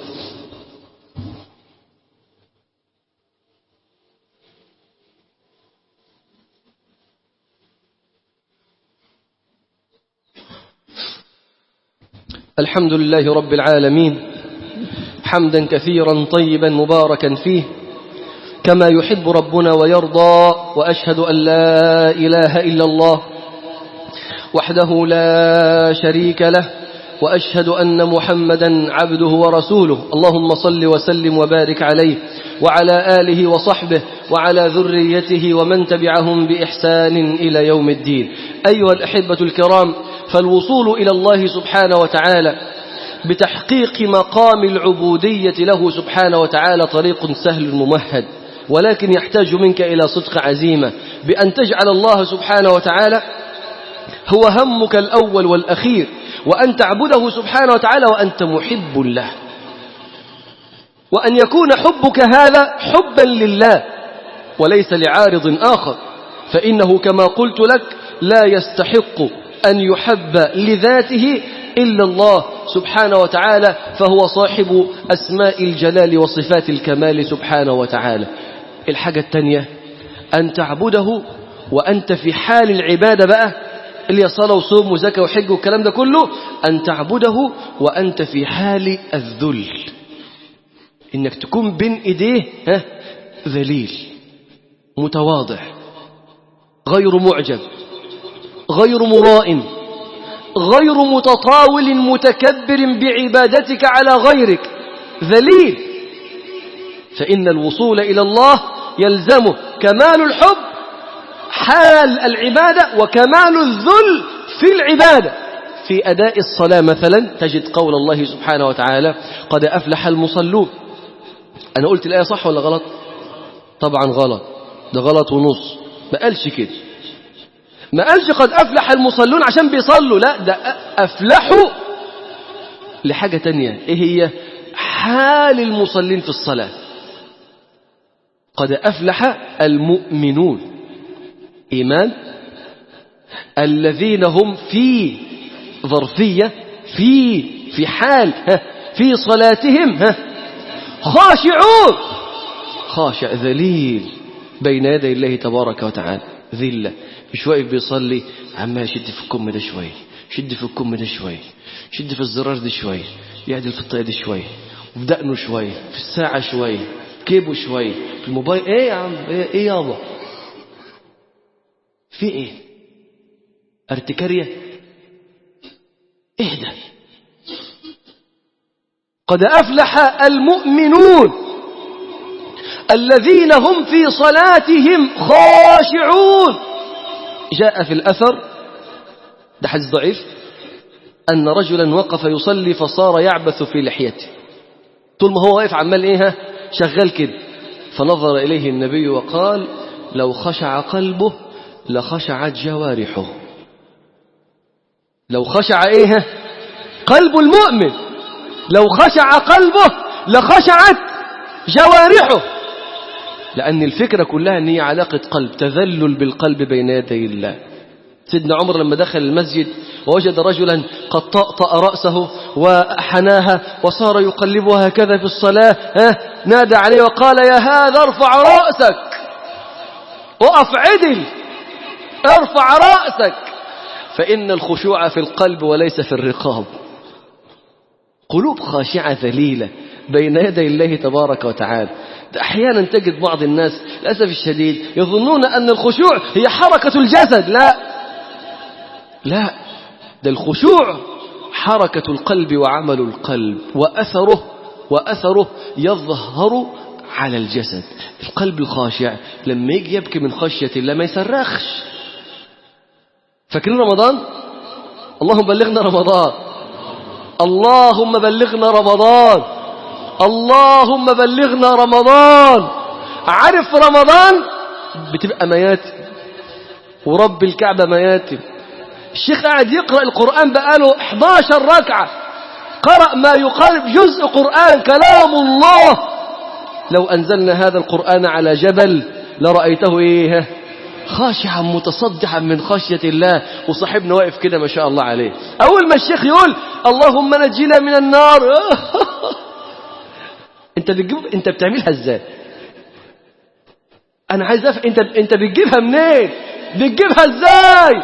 الحمد لله رب العالمين حمدا كثيرا طيبا مباركا فيه كما يحب ربنا ويرضى وأشهد أن لا إله إلا الله وحده لا شريك له وأشهد أن محمدا عبده ورسوله اللهم صل وسلم وبارك عليه وعلى آله وصحبه وعلى ذريته ومن تبعهم بإحسان إلى يوم الدين أيها الأحبة الكرام فالوصول إلى الله سبحانه وتعالى بتحقيق مقام العبودية له سبحانه وتعالى طريق سهل ممهد ولكن يحتاج منك إلى صدق عزيمة بأن تجعل الله سبحانه وتعالى هو همك الأول والأخير وأن تعبده سبحانه وتعالى وأنت محب له وأن يكون حبك هذا حبا لله وليس لعارض آخر فإنه كما قلت لك لا يستحق أن يحب لذاته إلا الله سبحانه وتعالى فهو صاحب أسماء الجلال وصفات الكمال سبحانه وتعالى الحاجة الثانية أن تعبده وأنت في حال العبادة بقى اللي هي صلاة وصوم وزكاة وحج والكلام ده كله أن تعبده وأنت في حال الذل إنك تكون بين إيديه ها ذليل متواضع غير معجب غير مرائم غير متطاول متكبر بعبادتك على غيرك ذليل فإن الوصول إلى الله يلزمه كمال الحب حال العبادة وكمال الذل في العبادة في أداء الصلاة مثلا تجد قول الله سبحانه وتعالى قد أفلح المصلون أنا قلت الآية صح ولا غلط طبعا غلط ده غلط ونص ما قالش كده ما قالش قد أفلح المصلون عشان بيصلوا لا ده أفلحوا لحاجة تانية إيه هي حال المصلين في الصلاة قد أفلح المؤمنون إيمان الذين هم في ظرفية في في حال في صلاتهم خاشعون خاشع ذليل بين يدي الله تبارك وتعالى ذلة مش واقف بيصلي عمال يشد في الكم ده شوية شد في الكم ده شوية شد في الزرار ده شوية يعدل في الطاقة ده شوية وفي دقنه شوية في الساعة شوية في كيبه شوية في الموبايل ايه يا عم ايه, إيه يابا في ايه ارتكارية اهدى قد أفلح المؤمنون الذين هم في صلاتهم خاشعون جاء في الأثر ده حديث ضعيف أن رجلا وقف يصلي فصار يعبث في لحيته طول ما هو واقف عمال إيه شغال كده فنظر إليه النبي وقال لو خشع قلبه لخشعت جوارحه لو خشع إيه قلب المؤمن لو خشع قلبه لخشعت جوارحه لأن الفكرة كلها أن هي علاقة قلب تذلل بالقلب بين يدي الله سيدنا عمر لما دخل المسجد ووجد رجلا قد طأطأ رأسه وحناها وصار يقلبها هكذا في الصلاة ها نادى عليه وقال يا هذا ارفع رأسك وقف عدل ارفع رأسك فإن الخشوع في القلب وليس في الرقاب قلوب خاشعة ذليلة بين يدي الله تبارك وتعالى أحيانا تجد بعض الناس للأسف الشديد يظنون أن الخشوع هي حركة الجسد لا لا ده الخشوع حركة القلب وعمل القلب وأثره وأثره يظهر على الجسد القلب الخاشع لما يجي يبكي من خشية الله ما يصرخش فاكرين رمضان اللهم بلغنا رمضان اللهم بلغنا رمضان اللهم بلغنا رمضان عارف رمضان بتبقى مياتم ورب الكعبة مياتم الشيخ قاعد يقرأ القرآن بقاله 11 ركعة قرأ ما يقارب جزء قرآن كلام الله لو أنزلنا هذا القرآن على جبل لرأيته إيه خاشعا متصدعا من خشية الله وصاحبنا واقف كده ما شاء الله عليه أول ما الشيخ يقول اللهم نجينا من النار انت بتجيب انت بتعملها ازاي انا عايز افهم انت انت بتجيبها منين بتجيبها ازاي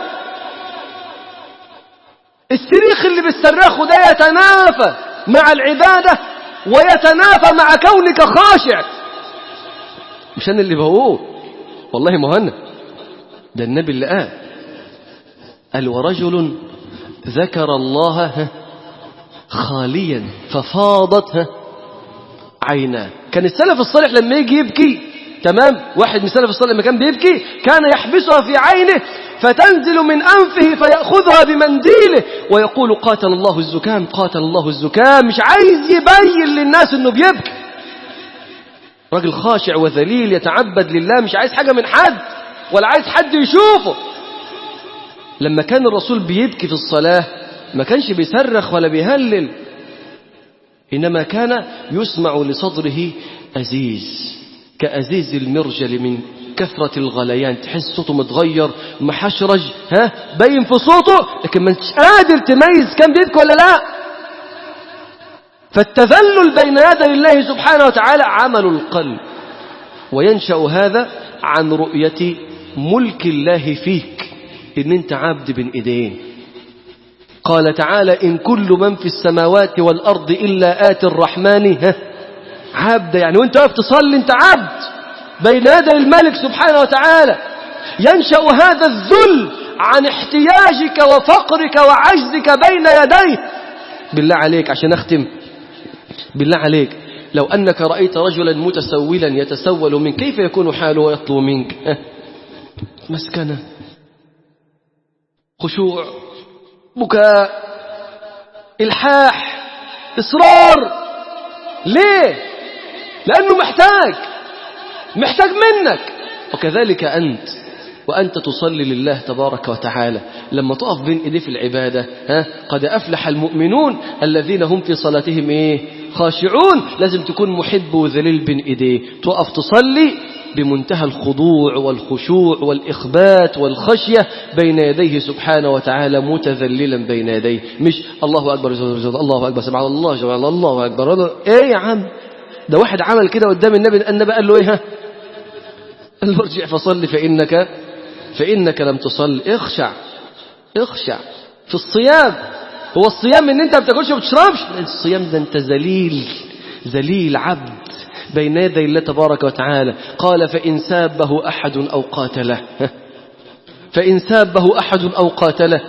الصريخ اللي بتصرخه ده يتنافى مع العبادة ويتنافى مع كونك خاشع مش انا اللي بقول والله مهند ده النبي اللي قال قال ورجل ذكر الله خاليا ففاضت عيناه كان السلف الصالح لما يجي يبكي تمام واحد من السلف الصالح لما كان بيبكي كان يحبسها في عينه فتنزل من أنفه فيأخذها بمنديله ويقول قاتل الله الزكام قاتل الله الزكام مش عايز يبين للناس انه بيبكي راجل خاشع وذليل يتعبد لله مش عايز حاجة من حد ولا عايز حد يشوفه لما كان الرسول بيبكي في الصلاة ما كانش بيصرخ ولا بيهلل إنما كان يسمع لصدره أزيز كأزيز المرجل من كثرة الغليان تحس صوته متغير محشرج ها باين في صوته لكن ما انتش قادر تميز كان بيبكي ولا لا فالتذلل بين يدي الله سبحانه وتعالى عمل القلب وينشأ هذا عن رؤية ملك الله فيك إن أنت عبد بين إيدين قال تعالى إن كل من في السماوات والأرض إلا آتي الرحمن ها عبد يعني وانت واقف تصلي انت عبد بين يدي الملك سبحانه وتعالى ينشأ هذا الذل عن احتياجك وفقرك وعجزك بين يديه بالله عليك عشان أختم بالله عليك لو أنك رأيت رجلا متسولا يتسول منك كيف يكون حاله ويطلب منك ها؟ مسكنة خشوع بكاء الحاح إصرار ليه لأنه محتاج محتاج منك وكذلك أنت وأنت تصلي لله تبارك وتعالى لما تقف بين إيديه في العبادة ها قد أفلح المؤمنون الذين هم في صلاتهم إيه خاشعون لازم تكون محب وذليل بين إيديه تقف تصلي بمنتهى الخضوع والخشوع والإخبات والخشية بين يديه سبحانه وتعالى متذللا بين يديه مش الله أكبر الله أكبر سبحان الله سبحان الله أكبر إيه يا عم ده واحد عمل كده قدام النبي النبي قال له إيه ها قال له ارجع فصل فإنك فإنك لم تصل اخشع اخشع في الصيام هو الصيام ان انت ما بتاكلش وما بتشربش الصيام ده انت ذليل ذليل عبد بين يدي الله تبارك وتعالى قال فإن سابه أحد أو قاتله فإن سابه أحد أو قاتله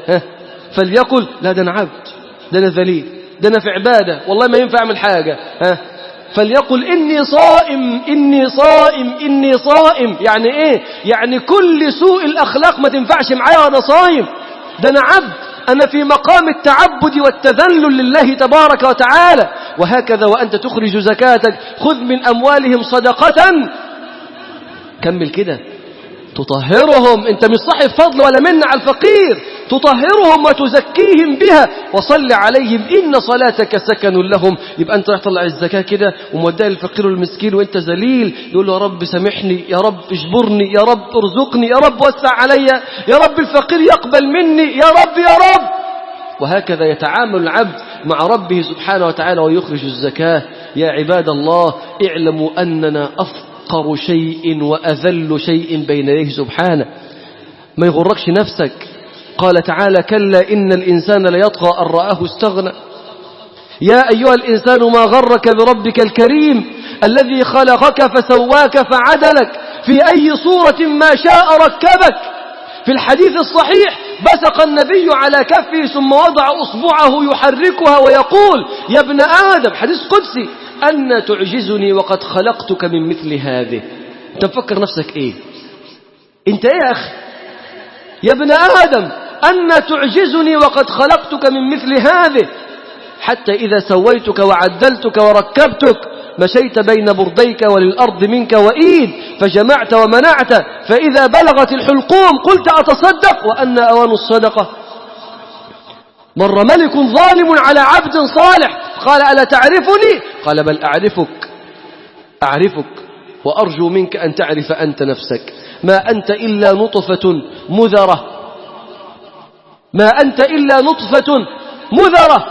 فليقل لا ده أنا عبد ده أنا ذليل ده أنا في عبادة والله ما ينفع أعمل حاجة ها فليقل إني صائم إني صائم إني صائم يعني إيه يعني كل سوء الأخلاق ما تنفعش معايا وأنا صايم ده أنا عبد أنا في مقام التعبد والتذلل لله تبارك وتعالى وهكذا وأنت تخرج زكاتك خذ من أموالهم صدقة كمل كده تطهرهم انت مش صاحب فضل ولا من على الفقير تطهرهم وتزكيهم بها وصل عليهم إن صلاتك سكن لهم يبقى انت راح تطلع الزكاة كده وموديها للفقير والمسكين وانت ذليل يقول له يا رب سامحني يا رب اجبرني يا رب ارزقني يا رب وسع علي يا رب الفقير يقبل مني يا رب يا رب وهكذا يتعامل العبد مع ربه سبحانه وتعالى ويخرج الزكاة يا عباد الله اعلموا أننا أفقر شيء وأذل شيء بين يديه سبحانه ما يغركش نفسك قال تعالى كلا إن الإنسان ليطغى أن رآه استغنى يا أيها الإنسان ما غرك بربك الكريم الذي خلقك فسواك فعدلك في أي صورة ما شاء ركبك في الحديث الصحيح بسق النبي على كفه ثم وضع أصبعه يحركها ويقول يا ابن آدم حديث قدسي أن تعجزني وقد خلقتك من مثل هذه أنت تفكر نفسك إيه أنت إيه يا أخي يا ابن آدم أن تعجزني وقد خلقتك من مثل هذه حتى إذا سويتك وعدلتك وركبتك مشيت بين برديك وللأرض منك وإيد فجمعت ومنعت فإذا بلغت الحلقوم قلت أتصدق وأن أوان الصدقة مر ملك ظالم على عبد صالح قال ألا تعرفني قال بل أعرفك أعرفك وأرجو منك أن تعرف أنت نفسك ما أنت إلا نطفة مذرة ما أنت إلا نطفة مذرة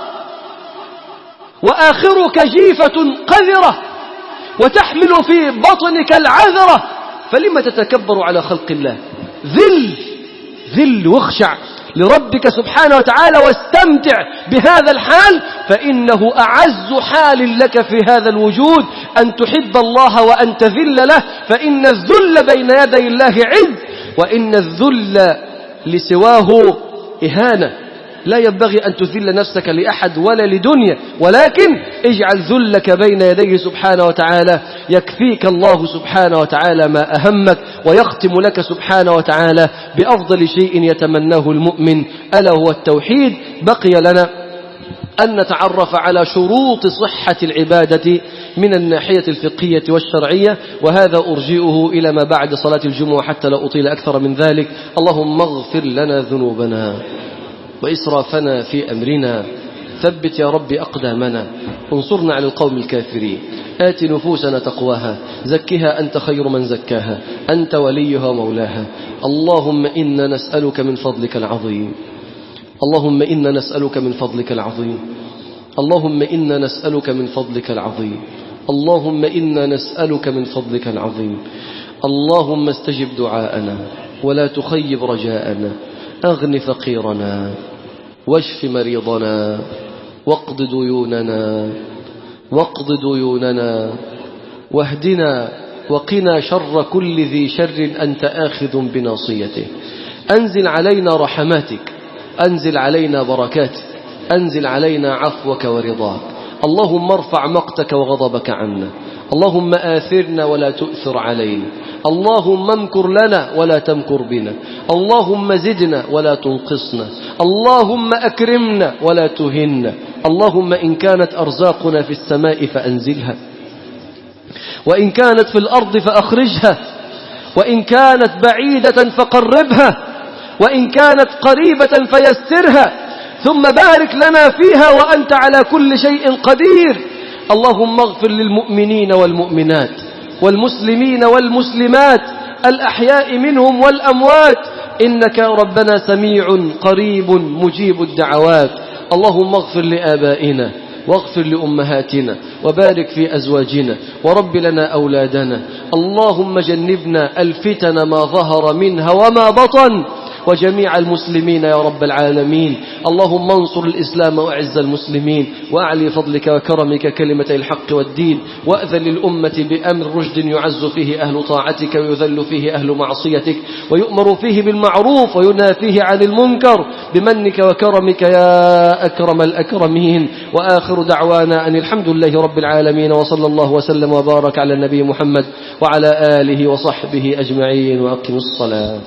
وآخرك جيفة قذرة وتحمل في بطنك العذرة فلما تتكبر على خلق الله ذل ذل واخشع لربك سبحانه وتعالى واستمتع بهذا الحال فإنه أعز حال لك في هذا الوجود أن تحب الله وأن تذل له فإن الذل بين يدي الله عز وإن الذل لسواه إهانة لا ينبغي أن تذل نفسك لأحد ولا لدنيا ولكن اجعل ذلك بين يديه سبحانه وتعالى يكفيك الله سبحانه وتعالى ما أهمك ويختم لك سبحانه وتعالى بأفضل شيء يتمناه المؤمن ألا هو التوحيد بقي لنا أن نتعرف على شروط صحة العبادة من الناحية الفقهية والشرعية وهذا أرجئه إلى ما بعد صلاة الجمعة حتى لا أطيل أكثر من ذلك اللهم اغفر لنا ذنوبنا وإسرافنا في أمرنا ثبت يا رب أقدامنا انصرنا على القوم الكافرين آت نفوسنا تقواها زكها أنت خير من زكاها أنت وليها ومولاها اللهم إنا نسألك من فضلك العظيم اللهم إنا نسألك من فضلك العظيم اللهم إنا نسألك من فضلك العظيم اللهم إنا نسألك من فضلك العظيم اللهم استجب دعاءنا ولا تخيب رجاءنا أغن فقيرنا واشف مريضنا واقض ديوننا واقض ديوننا واهدنا وقنا شر كل ذي شر أنت آخذ بناصيته أنزل علينا رحماتك أنزل علينا بركاتك أنزل علينا عفوك ورضاك اللهم ارفع مقتك وغضبك عنا اللهم آثرنا ولا تؤثر علينا اللهم امكر لنا ولا تمكر بنا اللهم زدنا ولا تنقصنا اللهم أكرمنا ولا تهنا اللهم إن كانت أرزاقنا في السماء فأنزلها وإن كانت في الأرض فأخرجها وإن كانت بعيدة فقربها وإن كانت قريبة فيسرها ثم بارك لنا فيها وأنت على كل شيء قدير اللهم اغفر للمؤمنين والمؤمنات والمسلمين والمسلمات الأحياء منهم والأموات إنك ربنا سميع قريب مجيب الدعوات اللهم اغفر لآبائنا واغفر لأمهاتنا وبارك في أزواجنا ورب لنا أولادنا اللهم جنبنا الفتن ما ظهر منها وما بطن وجميع المسلمين يا رب العالمين اللهم انصر الإسلام وأعز المسلمين وأعلي فضلك وكرمك كلمة الحق والدين وأذن للأمة بأمر رشد يعز فيه أهل طاعتك ويذل فيه أهل معصيتك ويؤمر فيه بالمعروف وينهى فيه عن المنكر بمنك وكرمك يا أكرم الأكرمين وآخر دعوانا أن الحمد لله رب العالمين وصلى الله وسلم وبارك على النبي محمد وعلى آله وصحبه أجمعين وأقم الصلاة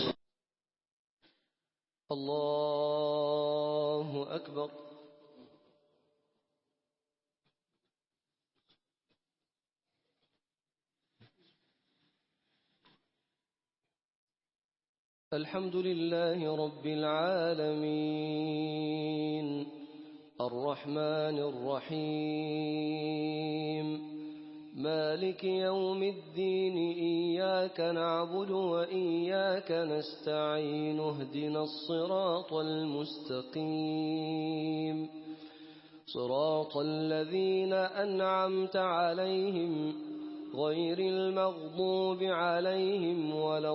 الله أكبر الحمد لله رب العالمين الرحمن الرحيم مالك يوم الدين إياك نعبد وإياك نستعين اهدنا الصراط المستقيم صراط الذين أنعمت عليهم غير المغضوب عليهم ولا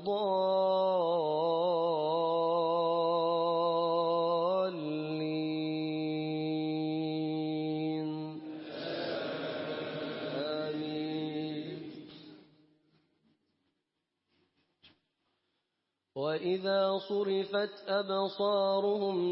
الضالين آمين وإذا صرفت أبصارهم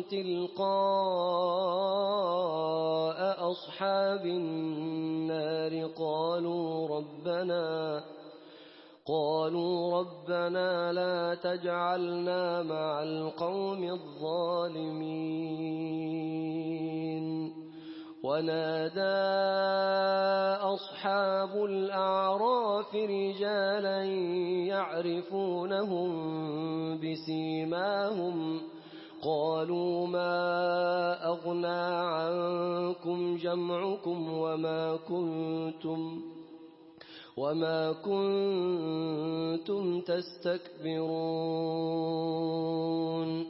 تلقاء أصحاب النار قالوا ربنا قالوا ربنا لا تجعلنا مع القوم الظالمين ونادى أصحاب الأعراف رجالا يعرفونهم بسيماهم قالوا ما أغنى عنكم جمعكم وما كنتم وما كنتم تستكبرون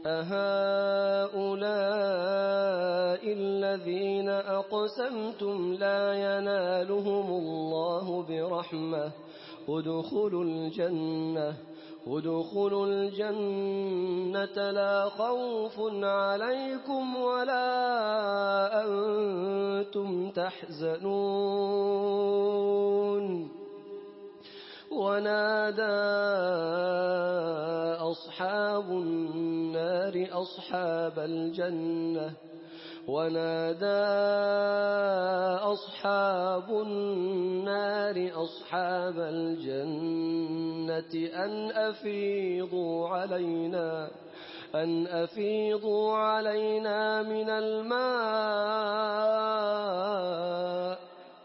أهؤلاء الذين أقسمتم لا ينالهم الله برحمة ادخلوا الجنة ادخلوا الجنة لا خوف عليكم ولا أنتم تحزنون ونادى أصحاب النار أصحاب الجنة ونادى أصحاب النار أصحاب الجنة أن أفيضوا علينا أن أفيضوا علينا من الماء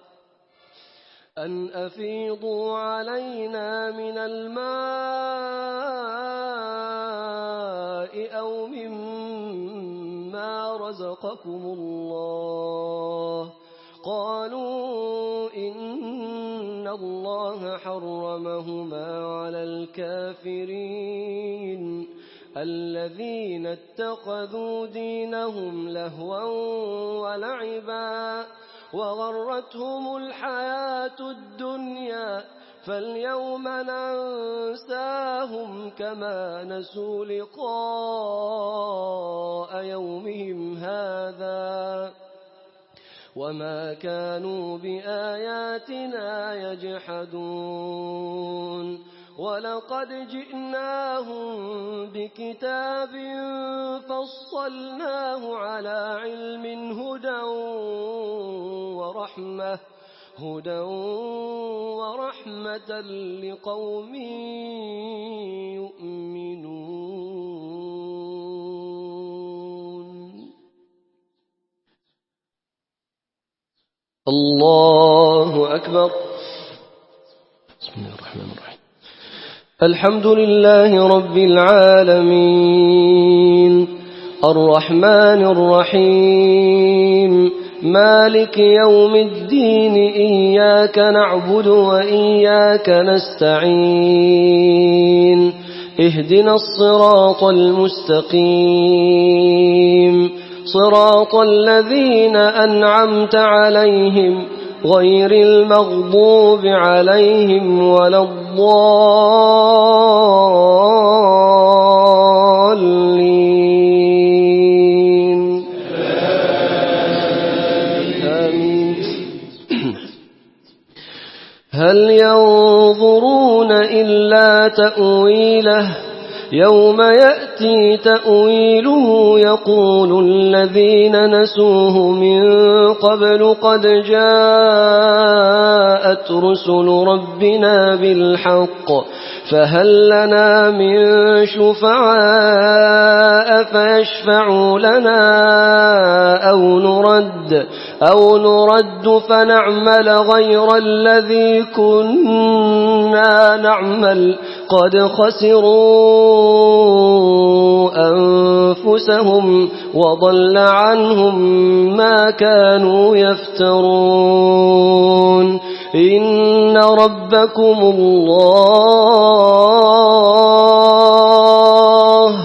أن أفيضوا علينا من الماء أو مما رزقكم الله قالوا إن الله حرمهما على الكافرين الذين اتخذوا دينهم لهوا ولعبا وغرتهم الحياة الدنيا فاليوم ننساهم كما نسوا لقاء يومهم هذا وما كانوا بآياتنا يجحدون ولقد جئناهم بكتاب فصلناه على علم هدى ورحمة هدى ورحمة لقوم يؤمنون الله أكبر بسم الله الرحمن الرحيم الحمد لله رب العالمين الرحمن الرحيم مالك يوم الدين إياك نعبد وإياك نستعين اهدنا الصراط المستقيم صراط الذين أنعمت عليهم غير المغضوب عليهم ولا الضالين هل ينظرون إلا تأويله يوم يأتي تأويله يقول الذين نسوه من قبل قد جاءت رسل ربنا بالحق فهل لنا من شفعاء فيشفعوا لنا أو نرد أو نرد فنعمل غير الذي كنا نعمل قد خسروا أنفسهم وضل عنهم ما كانوا يفترون إن ربكم الله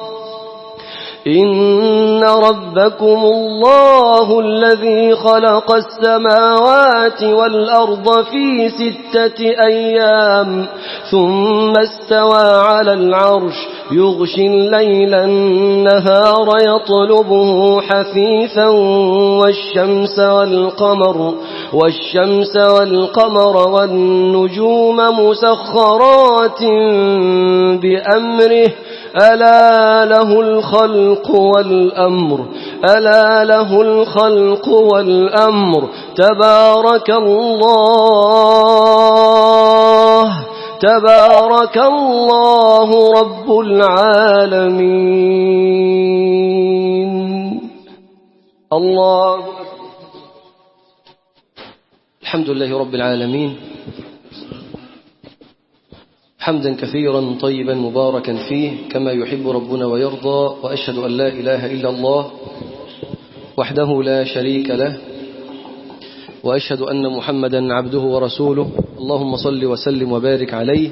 إن ربكم الله الذي خلق السماوات والأرض في ستة أيام ثم استوى على العرش يغشي الليل النهار يطلبه حثيثا والشمس والقمر والشمس والقمر والنجوم مسخرات بأمره ألا له الخلق والأمر ألا له الخلق والأمر تبارك الله تبارك الله رب العالمين الله الحمد لله رب العالمين حمدا كثيرا طيبا مباركا فيه كما يحب ربنا ويرضى وأشهد أن لا إله إلا الله وحده لا شريك له وأشهد أن محمدا عبده ورسوله اللهم صل وسلم وبارك عليه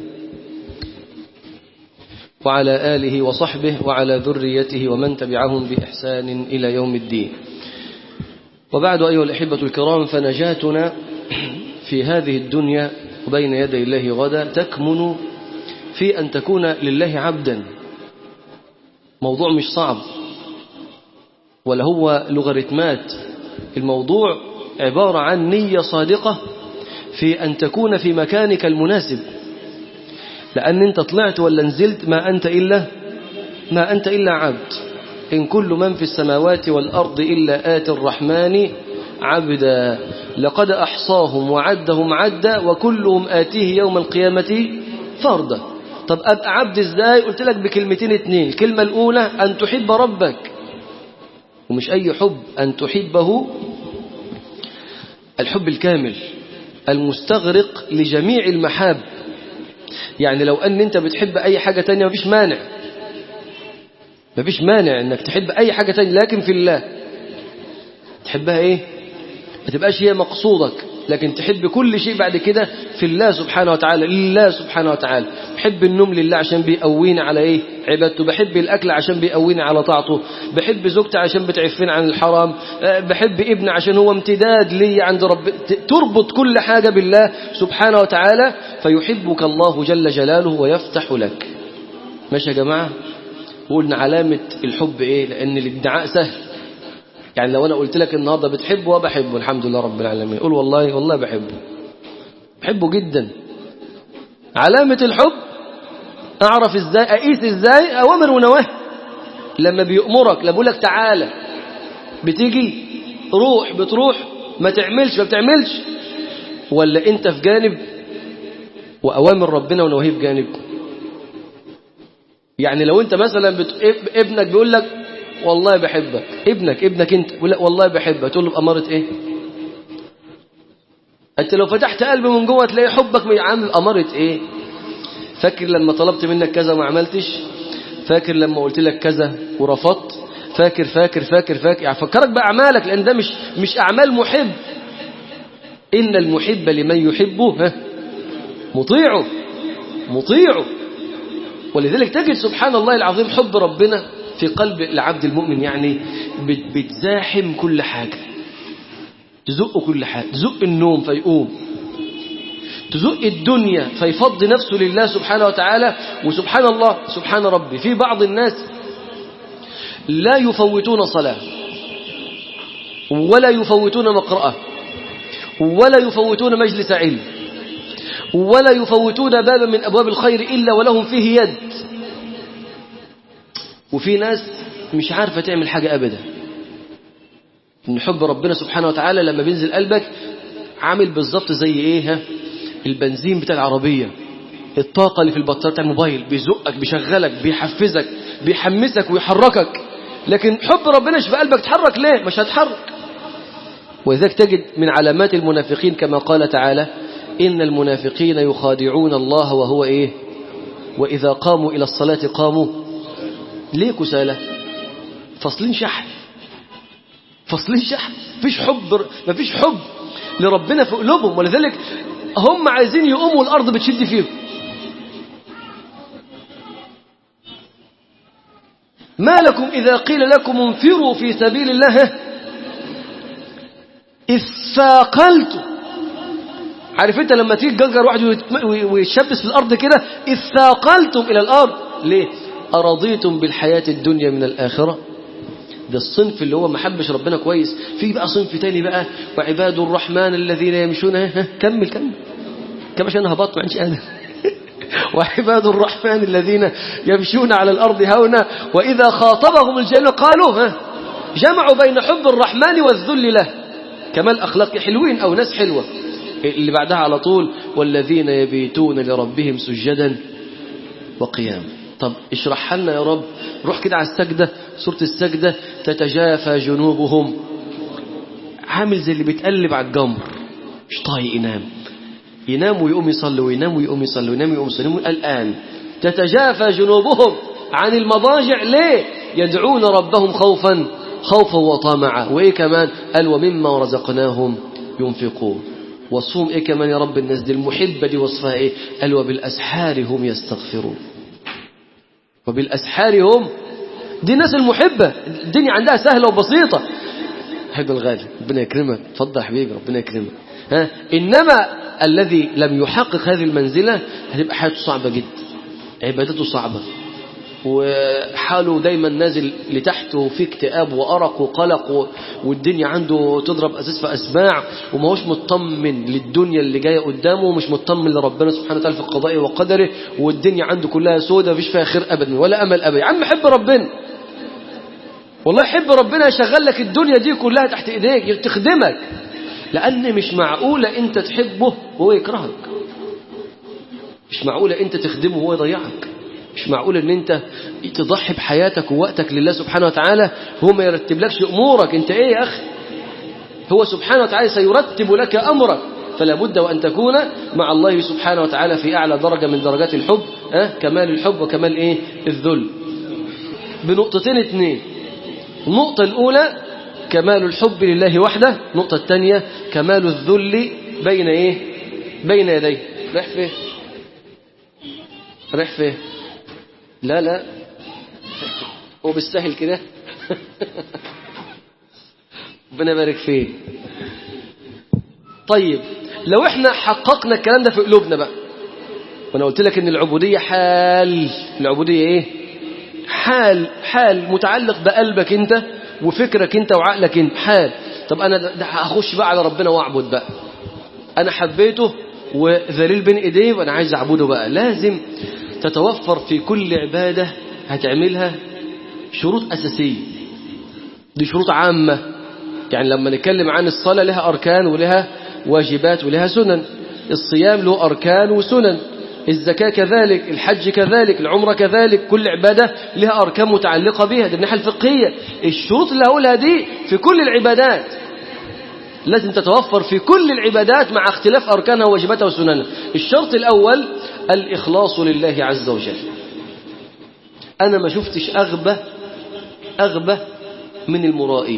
وعلى آله وصحبه وعلى ذريته ومن تبعهم بإحسان إلى يوم الدين وبعد أيها الأحبة الكرام فنجاتنا في هذه الدنيا وبين يدي الله غدا تكمن في أن تكون لله عبدا موضوع مش صعب ولا هو لغريتمات الموضوع عبارة عن نية صادقة في أن تكون في مكانك المناسب لأن أنت طلعت ولا نزلت ما أنت إلا ما أنت إلا عبد إن كل من في السماوات والأرض إلا آت الرحمن عبدا لقد أحصاهم وعدهم عدا وكلهم آتيه يوم القيامة فردا طب أبقى عبد إزاي قلت لك بكلمتين اتنين الكلمة الأولى أن تحب ربك ومش أي حب أن تحبه الحب الكامل المستغرق لجميع المحاب يعني لو أن أنت بتحب أي حاجة تانية مفيش مانع مفيش مانع أنك تحب أي حاجة تانية لكن في الله تحبها إيه ما تبقاش هي مقصودك لكن تحب كل شيء بعد كده في الله سبحانه وتعالى لله سبحانه وتعالى بحب النوم لله عشان بيقويني على ايه عبادته بحب الاكل عشان بيقويني على طاعته بحب زوجتي عشان بتعفني عن الحرام بحب ابني عشان هو امتداد لي عند رب تربط كل حاجة بالله سبحانه وتعالى فيحبك الله جل جلاله ويفتح لك ماشي يا جماعة وقلنا علامة الحب ايه لان الادعاء سهل يعني لو أنا قلت لك النهاردة بتحبه وبحبه الحمد لله رب العالمين قول والله والله بحبه بحبه جدا علامة الحب أعرف إزاي أقيس إزاي أوامر ونواهي لما بيأمرك لما بيقول لك تعالى بتيجي روح بتروح ما تعملش ما بتعملش ولا أنت في جانب وأوامر ربنا ونواهيه في جانب يعني لو أنت مثلا بت... ابنك بيقول لك والله بحبك ابنك ابنك انت ولا والله بحبك تقول له بأمارة ايه انت لو فتحت قلبي من جوه تلاقي حبك عامل أمارة ايه فاكر لما طلبت منك كذا وما عملتش فاكر لما قلت لك كذا ورفضت فاكر فاكر فاكر فاكر يعني فكرك بأعمالك لأن ده مش مش أعمال محب إن المحب لمن يحبه ها مطيعه مطيعه ولذلك تجد سبحان الله العظيم حب ربنا في قلب العبد المؤمن يعني بتزاحم كل حاجة تزق كل حاجة تزق النوم فيقوم تزق الدنيا فيفض نفسه لله سبحانه وتعالى وسبحان الله سبحان ربي في بعض الناس لا يفوتون صلاة ولا يفوتون مقرأة ولا يفوتون مجلس علم ولا يفوتون بابا من أبواب الخير إلا ولهم فيه يد وفي ناس مش عارفة تعمل حاجة أبدا من حب ربنا سبحانه وتعالى لما بينزل قلبك عامل بالظبط زي ايه ها البنزين بتاع العربية الطاقة اللي في البطارية بتاع الموبايل بيزقك بيشغلك بيحفزك بيحمسك ويحركك لكن حب ربنا في قلبك تحرك ليه مش هتحرك ولذلك تجد من علامات المنافقين كما قال تعالى إن المنافقين يخادعون الله وهو إيه وإذا قاموا إلى الصلاة قاموا ليه كسالى فصلين شحن فصلين شحن مفيش حب مفيش حب لربنا في قلوبهم ولذلك هم عايزين يقوموا الأرض بتشد فيهم ما لكم إذا قيل لكم انفروا في سبيل الله اثاقلتم عارف انت لما تيجي تجنجر واحد ويشبس في الأرض كده اثاقلتم إلى الأرض ليه أرضيتم بالحياة الدنيا من الآخرة ده الصنف اللي هو ما حبش ربنا كويس في بقى صنف تاني بقى وعباد الرحمن الذين يمشون ها كمل كمل كم عشان هبط ما عنديش قادر وعباد الرحمن الذين يمشون على الأرض هونا وإذا خاطبهم الجنة قالوا ها جمعوا بين حب الرحمن والذل له كمال أخلاق حلوين أو ناس حلوة اللي بعدها على طول والذين يبيتون لربهم سجدا وقياما طب اشرحها لنا يا رب روح كده على السجدة سورة السجدة تتجافى جنوبهم عامل زي اللي بيتقلب على الجمر مش طايق ينام ينام ويقوم يصلي وينام ويقوم يصلي وينام ويقوم يصلي الآن تتجافى جنوبهم عن المضاجع ليه يدعون ربهم خوفا خوفا وطمعا وإيه كمان قال ومما رزقناهم ينفقون وصوم إيه كمان يا رب الناس دي المحبة دي وصفها إيه قال وبالأسحار هم يستغفرون وبالأسحار هم دي الناس المحبة الدنيا عندها سهلة وبسيطة حب الغالي ربنا يكرمك تفضل يا حبيبي ربنا يكرمك ها إنما الذي لم يحقق هذه المنزلة هتبقى حياته صعبة جدا عبادته صعبة وحاله دايما نازل لتحت وفي اكتئاب وأرق وقلق والدنيا عنده تضرب أساس في أسماع وما هوش مطمن للدنيا اللي جاية قدامه ومش مطمن لربنا سبحانه وتعالى في قضائه وقدره والدنيا عنده كلها سودة مفيش فيها خير أبدا ولا أمل أبدا يا عم حب ربنا والله حب ربنا يشغل لك الدنيا دي كلها تحت إيديك تخدمك لأن مش معقولة أنت تحبه وهو يكرهك مش معقولة أنت تخدمه وهو يضيعك مش معقول ان انت تضحي بحياتك ووقتك لله سبحانه وتعالى هو ما يرتب لكش امورك انت ايه يا اخي هو سبحانه وتعالى سيرتب لك امرك فلا بد وان تكون مع الله سبحانه وتعالى في اعلى درجة من درجات الحب أه؟ كمال الحب وكمال ايه الذل بنقطتين اثنين النقطة الاولى كمال الحب لله وحده النقطة الثانية كمال الذل بين ايه بين يديه رايح فين رايح فين لا لا هو بالسهل كده ربنا يبارك فيه طيب لو احنا حققنا الكلام ده في قلوبنا بقى وانا قلت لك ان العبودية حال العبودية ايه حال حال متعلق بقلبك انت وفكرك انت وعقلك انت حال طب انا هخش بقى على ربنا واعبد بقى انا حبيته وذليل بين ايديه وانا عايز اعبده بقى لازم تتوفر في كل عبادة هتعملها شروط أساسية دي شروط عامة يعني لما نتكلم عن الصلاة لها أركان ولها واجبات ولها سنن الصيام له أركان وسنن الزكاة كذلك الحج كذلك العمرة كذلك كل عبادة لها أركان متعلقة بها دي الناحية الفقهية الشروط اللي هقولها دي في كل العبادات لازم تتوفر في كل العبادات مع اختلاف أركانها وواجباتها وسننها الشرط الأول الإخلاص لله عز وجل أنا ما شفتش أغبى أغبى من المرائين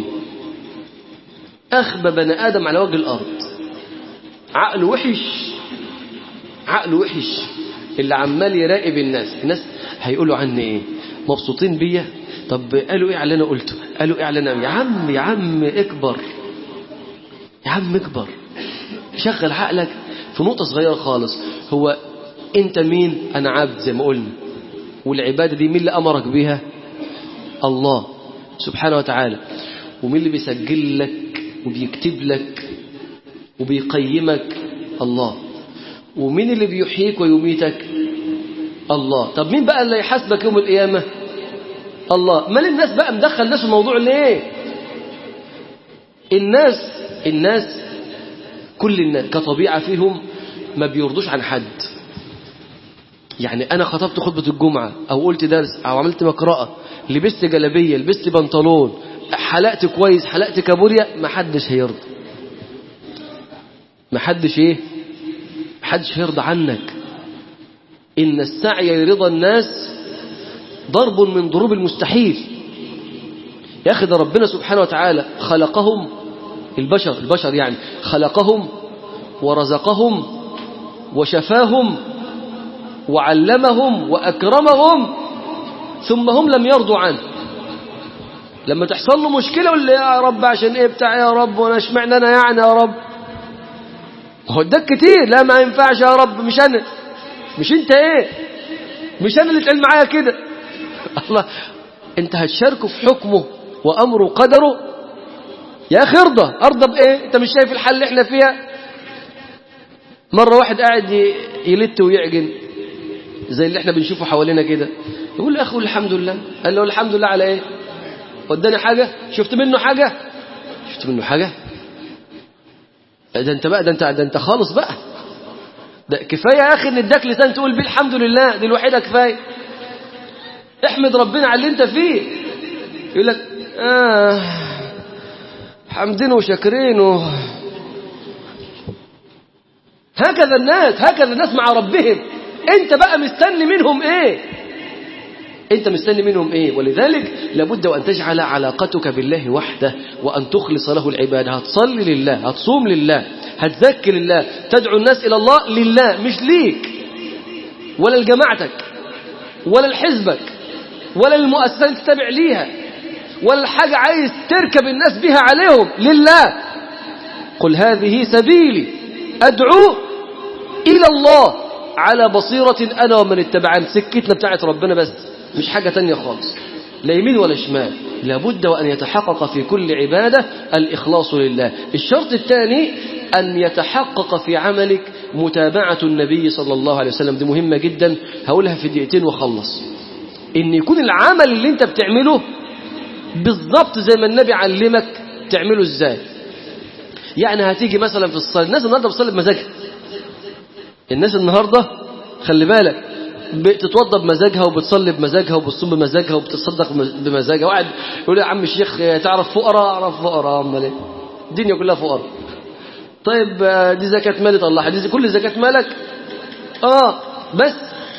أغبى بني آدم على وجه الأرض عقل وحش عقل وحش اللي عمال يراقب الناس الناس هيقولوا عني ايه مبسوطين بيا طب قالوا ايه على اللي انا قلته قالوا ايه على اللي انا يا عم يا عم اكبر يا عم اكبر شغل عقلك في نقطة صغيرة خالص هو انت مين انا عبد زي ما قلنا والعبادة دي مين اللي امرك بيها الله سبحانه وتعالى ومين اللي بيسجل لك وبيكتب لك وبيقيمك الله ومين اللي بيحييك ويميتك الله طب مين بقى اللي يحاسبك يوم القيامة الله مال الناس بقى مدخل الناس في الموضوع ليه الناس الناس كل الناس كطبيعة فيهم ما بيرضوش عن حد يعني أنا خطبت خطبة الجمعة أو قلت درس أو عملت مقرأة لبست جلبية لبست بنطلون حلقت كويس حلقت كابوريا ما حدش هيرضى ما حدش ايه ما حدش هيرضى عنك إن السعي لرضا الناس ضرب من ضروب المستحيل يا أخي ده ربنا سبحانه وتعالى خلقهم البشر البشر يعني خلقهم ورزقهم وشفاهم وعلمهم وأكرمهم ثم هم لم يرضوا عنه لما تحصل له مشكلة ولا يا رب عشان ايه بتاع يا رب وانا اشمعنى انا يعني يا رب هو اداك كتير لا ما ينفعش يا رب مش انا مش انت ايه مش انا اللي تعمل معايا كده الله انت هتشاركه في حكمه وامره وقدره يا اخي ارضى ارضى بايه انت مش شايف الحل اللي احنا فيها مرة واحد قاعد يلت ويعجن زي اللي احنا بنشوفه حوالينا كده يقول له يا اخي الحمد لله قال له الحمد لله على ايه وداني حاجة شفت منه حاجة شفت منه حاجة ده انت بقى ده انت ده انت خالص بقى ده كفايه يا اخي ان اداك لسان تقول بيه الحمد لله دي الوحيده كفايه احمد ربنا على اللي انت فيه يقول لك اه حمدين وشاكرين و... هكذا الناس هكذا الناس مع ربهم انت بقى مستني منهم ايه انت مستني منهم ايه ولذلك لابد وان تجعل علاقتك بالله وحده وان تخلص له العباده هتصلي لله هتصوم لله هتذكر لله تدعو الناس الى الله لله مش ليك ولا لجماعتك ولا لحزبك ولا للمؤسسات اللي تتابع ليها ولا الحاجة عايز تركب الناس بها عليهم لله قل هذه سبيلي أدعو إلى الله على بصيرة أنا ومن اتبعني سكتنا بتاعت ربنا بس مش حاجة تانية خالص لا يمين ولا شمال لابد وأن يتحقق في كل عبادة الإخلاص لله الشرط الثاني أن يتحقق في عملك متابعة النبي صلى الله عليه وسلم دي مهمة جدا هقولها في دقيقتين وخلص إن يكون العمل اللي أنت بتعمله بالضبط زي ما النبي علمك تعمله إزاي يعني هتيجي مثلا في الصلاة الناس النهاردة بتصلي بمزاجها الناس النهاردة خلي بالك بتتوضى بمزاجها وبتصلي بمزاجها وبتصوم بمزاجها وبتصدق بمزاجها واحد يقول يا عم الشيخ تعرف فقراء اعرف فقراء امال ايه الدنيا كلها فقراء طيب دي زكاة مالي طلعها دي كل زكاة مالك اه بس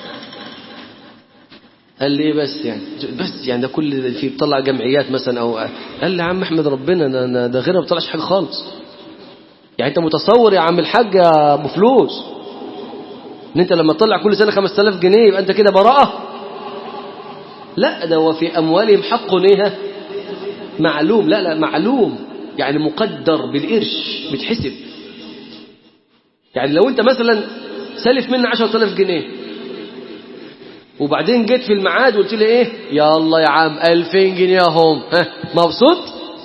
قال لي ايه بس يعني بس يعني ده كل في بيطلع جمعيات مثلا او قال لي يا عم احمد ربنا ده, ده غيرها ما بيطلعش حاجه خالص يعني انت متصور يا عم الحاج ابو فلوس ان انت لما تطلع كل سنه 5000 جنيه يبقى انت كده براءه لا ده هو في اموالهم حق ايه معلوم لا لا معلوم يعني مقدر بالقرش بتحسب يعني لو انت مثلا سالف مني 10000 جنيه وبعدين جيت في الميعاد وقلت لي ايه يا الله يا عم 2000 جنيه هم ها مبسوط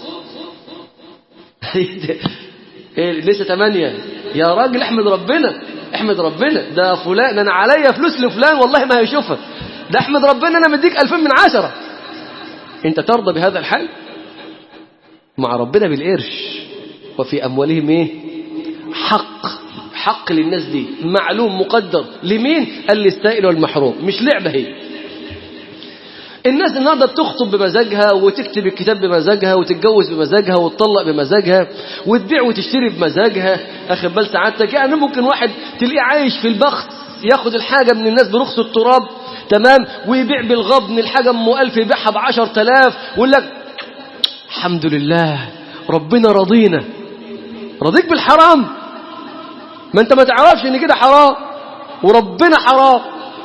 إيه لسه 8 يا راجل احمد ربنا احمد ربنا ده فلان انا عليا فلوس لفلان والله ما هيشوفها ده احمد ربنا انا مديك 2000 من عشرة انت ترضى بهذا الحال مع ربنا بالقرش وفي اموالهم ايه حق حق للناس دي معلوم مقدر لمين السائل والمحروم مش لعبة هي الناس النهارده بتخطب بمزاجها وتكتب الكتاب بمزاجها وتتجوز بمزاجها وتطلق بمزاجها وتبيع وتشتري بمزاجها اخد بال سعادتك يعني ممكن واحد تلاقيه عايش في البخت ياخد الحاجة من الناس برخص التراب تمام ويبيع بالغبن الحاجة ام ألف يبيعها بعشر تلاف ويقول لك الحمد لله ربنا رضينا رضيك بالحرام ما انت ما تعرفش ان كده حرام وربنا حرام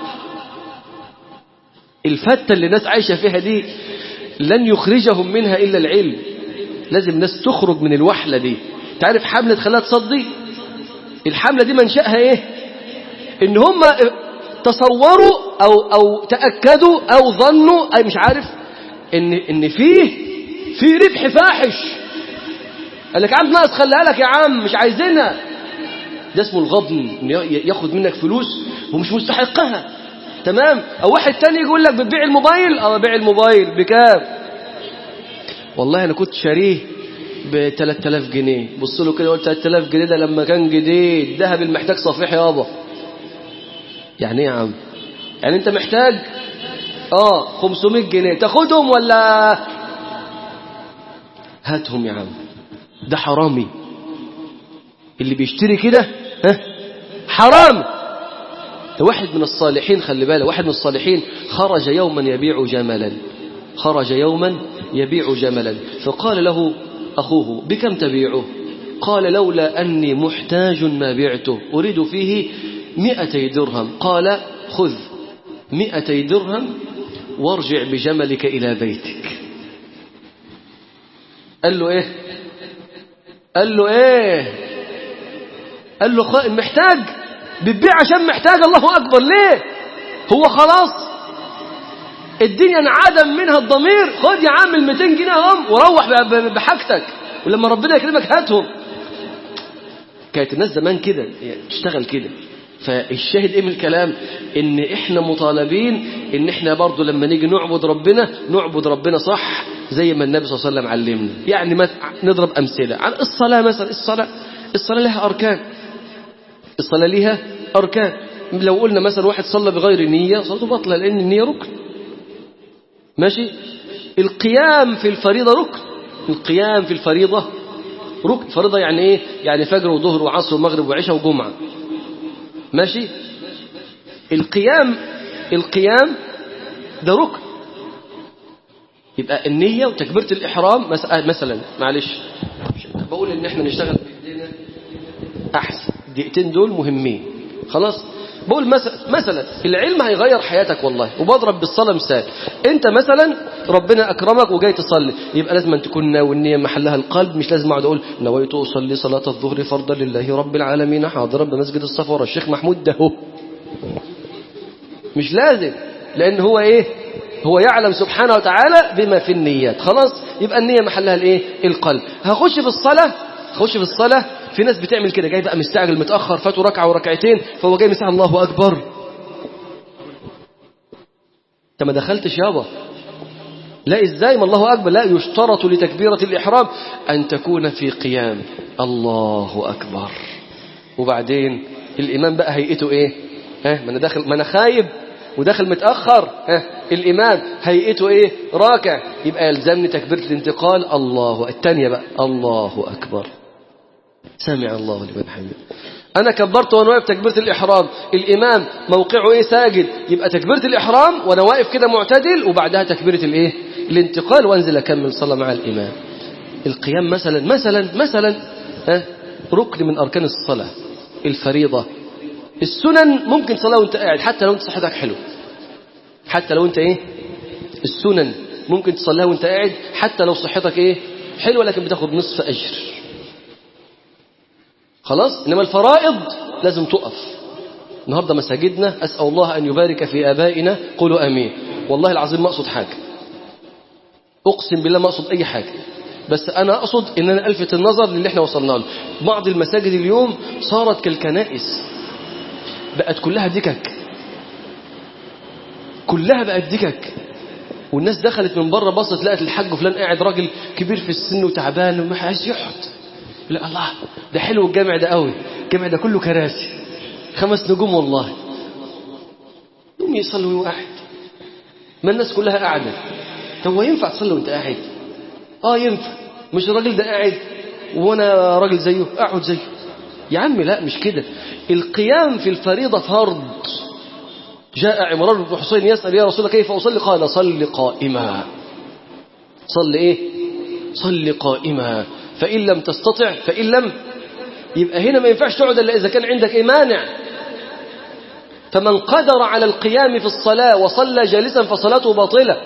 الفتة اللي الناس عايشة فيها دي لن يخرجهم منها إلا العلم لازم الناس تخرج من الوحلة دي تعرف حملة خلاها تصدي الحملة دي منشأها ايه ان هم تصوروا او, أو تأكدوا او ظنوا اي مش عارف ان, إن فيه في ربح فاحش قال لك عم ناقص خليها لك يا عم مش عايزينها ده اسمه الغبن إنه ياخد منك فلوس ومش مستحقها تمام او واحد تاني يقول لك بتبيع الموبايل اه ببيع الموبايل بكام والله انا كنت شاريه ب 3000 جنيه بص له كده قلت 3000 جنيه ده لما كان جديد ذهب المحتاج صفيح يابا يعني ايه يا عم يعني انت محتاج اه 500 جنيه تاخدهم ولا هاتهم يا عم ده حرامي اللي بيشتري كده ها حرام ده واحد من الصالحين خلي بالك واحد من الصالحين خرج يوما يبيع جملا خرج يوما يبيع جملا فقال له أخوه بكم تبيعه قال لولا أني محتاج ما بعته أريد فيه مئتي درهم قال خذ مئتي درهم وارجع بجملك إلى بيتك قال له إيه قال له إيه قال له خ... محتاج بتبيع عشان محتاج الله أكبر ليه هو خلاص الدنيا انعدم منها الضمير خد يا عم ال 200 جنيه اهم وروح بحاجتك ولما ربنا يكرمك هاتهم كانت الناس زمان كده يعني تشتغل كده فالشاهد ايه من الكلام ان احنا مطالبين ان احنا برضو لما نيجي نعبد ربنا نعبد ربنا صح زي ما النبي صلى الله عليه وسلم علمنا يعني ما نضرب امثله عن الصلاه مثلا الصلاه الصلاه لها اركان الصلاه ليها اركان لو قلنا مثلا واحد صلى بغير نيه صلاته باطله لان النيه ركن ماشي القيام في الفريضة ركن القيام في الفريضة ركن فريضة يعني ايه يعني فجر وظهر وعصر ومغرب وعشاء وجمعة ماشي القيام القيام ده ركن يبقى النية وتكبيرة الإحرام مثلا معلش بقول ان احنا نشتغل بايدينا احسن الدقيقتين دول مهمين خلاص بقول مثلا مثلا العلم هيغير حياتك والله وبضرب بالصلاه مثال انت مثلا ربنا اكرمك وجاي تصلي يبقى لازم أن تكون ناوي النيه محلها القلب مش لازم اقعد اقول نويت اصلي صلاه الظهر فرضا لله رب العالمين حاضرا بمسجد الصفا ورا الشيخ محمود ده هو مش لازم لان هو ايه هو يعلم سبحانه وتعالى بما في النيات خلاص يبقى النيه محلها الايه القلب هخش في الصلاه هخش في الصلاه في ناس بتعمل كده جاي بقى مستعجل متأخر فاتوا ركعة وركعتين فهو جاي مساء الله أكبر انت ما دخلتش يابا لا ازاي ما الله أكبر لا يشترط لتكبيرة الإحرام أن تكون في قيام الله أكبر وبعدين الإمام بقى هيئته إيه ها ما أنا داخل ما أنا خايب وداخل متأخر ها الإمام هيئته إيه راكع يبقى يلزمني تكبيرة الانتقال الله الثانية بقى الله أكبر سمع الله لمن حمده أنا كبرت وأنا واقف تكبيرة الإحرام الإمام موقعه إيه ساجد يبقى تكبيرة الإحرام وأنا واقف كده معتدل وبعدها تكبيرة الإيه الانتقال وأنزل أكمل صلاة مع الإمام القيام مثلا مثلا مثلا ها ركن من أركان الصلاة الفريضة السنن ممكن صلاة وأنت قاعد حتى لو أنت صحتك حلو حتى لو أنت إيه السنن ممكن تصليها وأنت قاعد حتى لو صحتك إيه حلوة لكن بتاخد نصف أجر خلاص إنما الفرائض لازم تقف النهاردة مساجدنا أسأل الله أن يبارك في آبائنا قولوا أمين والله العظيم ما أقصد حاجة أقسم بالله ما أقصد أي حاجة بس أنا أقصد إن أنا ألفت النظر للي احنا وصلنا له بعض المساجد اليوم صارت كالكنائس بقت كلها دكك كلها بقت دكك والناس دخلت من بره بصت لقت الحاج فلان قاعد راجل كبير في السن وتعبان وما عايز يقعد لا الله ده حلو الجامع ده قوي الجامع ده كله كراسي خمس نجوم والله يوم يصلي وهو قاعد ما الناس كلها قاعدة طب هو ينفع تصلي وانت قاعد اه ينفع مش الراجل ده قاعد وانا راجل زيه اقعد زيه يا عم لا مش كده القيام في الفريضة فرض جاء عمران بن حسين يسأل يا رسول الله كيف أصلي قال صل قائما صل إيه صل قائما فإن لم تستطع فإن لم يبقى هنا ما ينفعش تقعد إلا إذا كان عندك إيه مانع فمن قدر على القيام في الصلاة وصلى جالسا فصلاته باطلة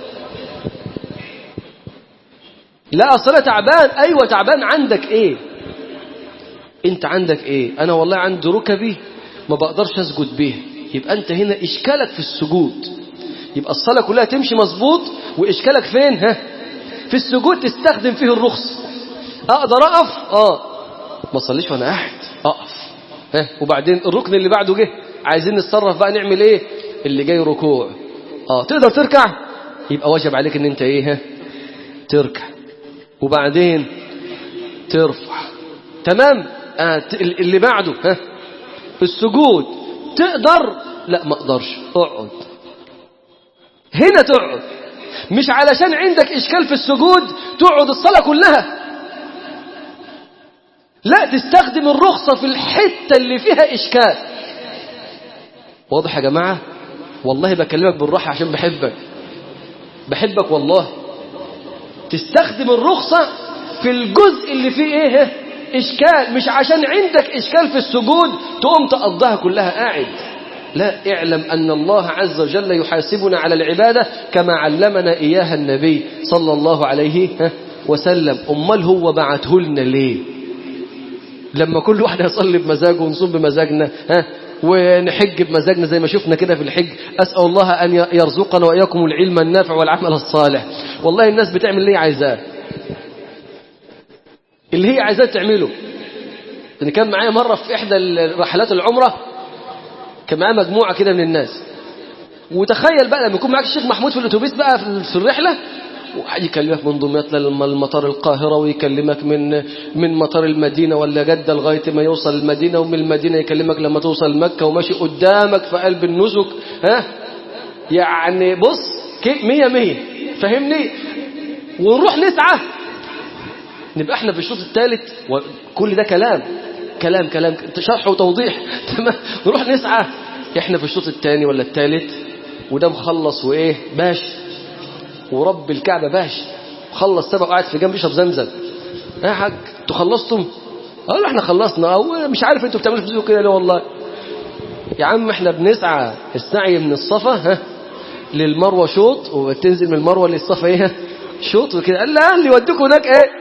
لا الصلاة تعبان أيوة تعبان عندك إيه أنت عندك إيه أنا والله عندي ركبي ما بقدرش أسجد به يبقى أنت هنا إشكالك في السجود يبقى الصلاة كلها تمشي مظبوط وإشكالك فين ها في السجود تستخدم فيه الرخص أقدر أقف آه ما صليش وأنا قاعد أقف ها وبعدين الركن اللي بعده جه عايزين نتصرف بقى نعمل ايه اللي جاي ركوع اه تقدر تركع يبقى واجب عليك ان انت ايه ها تركع وبعدين ترفع تمام آه اللي بعده ها السجود تقدر لا ما اقدرش اقعد هنا تقعد مش علشان عندك اشكال في السجود تقعد الصلاة كلها لا تستخدم الرخصة في الحتة اللي فيها اشكال واضح يا جماعة والله بكلمك بالراحة عشان بحبك بحبك والله تستخدم الرخصة في الجزء اللي فيه ايه اشكال مش عشان عندك اشكال في السجود تقوم تقضيها كلها قاعد لا اعلم أن الله عز وجل يحاسبنا على العبادة كما علمنا إياها النبي صلى الله عليه وسلم أمال هو بعته لنا ليه لما كل واحد يصلي بمزاجه ونصوم بمزاجنا ها ونحج بمزاجنا زي ما شفنا كده في الحج أسأل الله أن يرزقنا وإياكم العلم النافع والعمل الصالح والله الناس بتعمل اللي هي عايزاه اللي هي عايزاه تعمله أنا كان معايا مرة في إحدى رحلات العمرة كان معاه مجموعة كده من الناس وتخيل بقى لما يكون معاك الشيخ محمود في الأتوبيس بقى في الرحلة وحد يكلمك من دمياط للمطار القاهرة ويكلمك من من مطار المدينة ولا جدة لغاية ما يوصل المدينة ومن المدينة يكلمك لما توصل مكة وماشي قدامك في قلب النسك ها يعني بص مية مية فهمني ونروح نسعى نبقى احنا في الشوط الثالث وكل ده كلام كلام كلام شرح وتوضيح تمام نروح نسعى احنا في الشوط الثاني ولا الثالث وده مخلص وايه باش ورب الكعبة باش خلص سبق قاعد في جنب يشرب زمزم يا حاج انتوا خلصتم قالوا احنا خلصنا او مش عارف انتوا بتعملوا في كده ليه والله يا عم احنا بنسعى السعي من الصفا ها للمروه شوط وتنزل من المروه للصفا ايه شوط وكده قال لا اللي يوديكم هناك ايه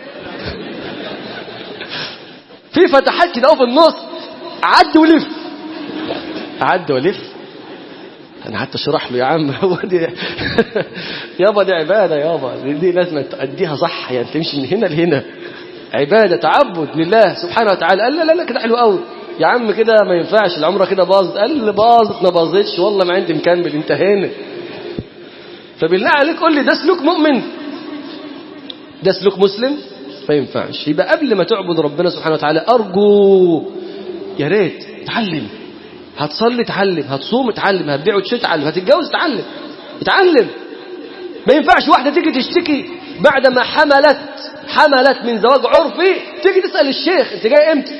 في فتحات كده في النص عد ولف عد ولف انا قعدت اشرح له يا عم هو دي يابا دي عباده يابا دي, دي لازم تأديها صح يعني تمشي من هنا لهنا عباده تعبد لله سبحانه وتعالى قال لا لا لا كده حلو قوي يا عم كده ما ينفعش العمره كده باظت قال لي باظت ما باظتش والله ما عندي مكمل انتهينا فبالله عليك قول لي ده سلوك مؤمن ده سلوك مسلم ما ينفعش يبقى قبل ما تعبد ربنا سبحانه وتعالى أرجو يا ريت اتعلم هتصلي اتعلم هتصوم اتعلم هتبيع وتشتري اتعلم هتتجوز اتعلم اتعلم ما ينفعش واحدة تيجي تشتكي بعد ما حملت حملت من زواج عرفي تيجي تسأل الشيخ انت جاي امتى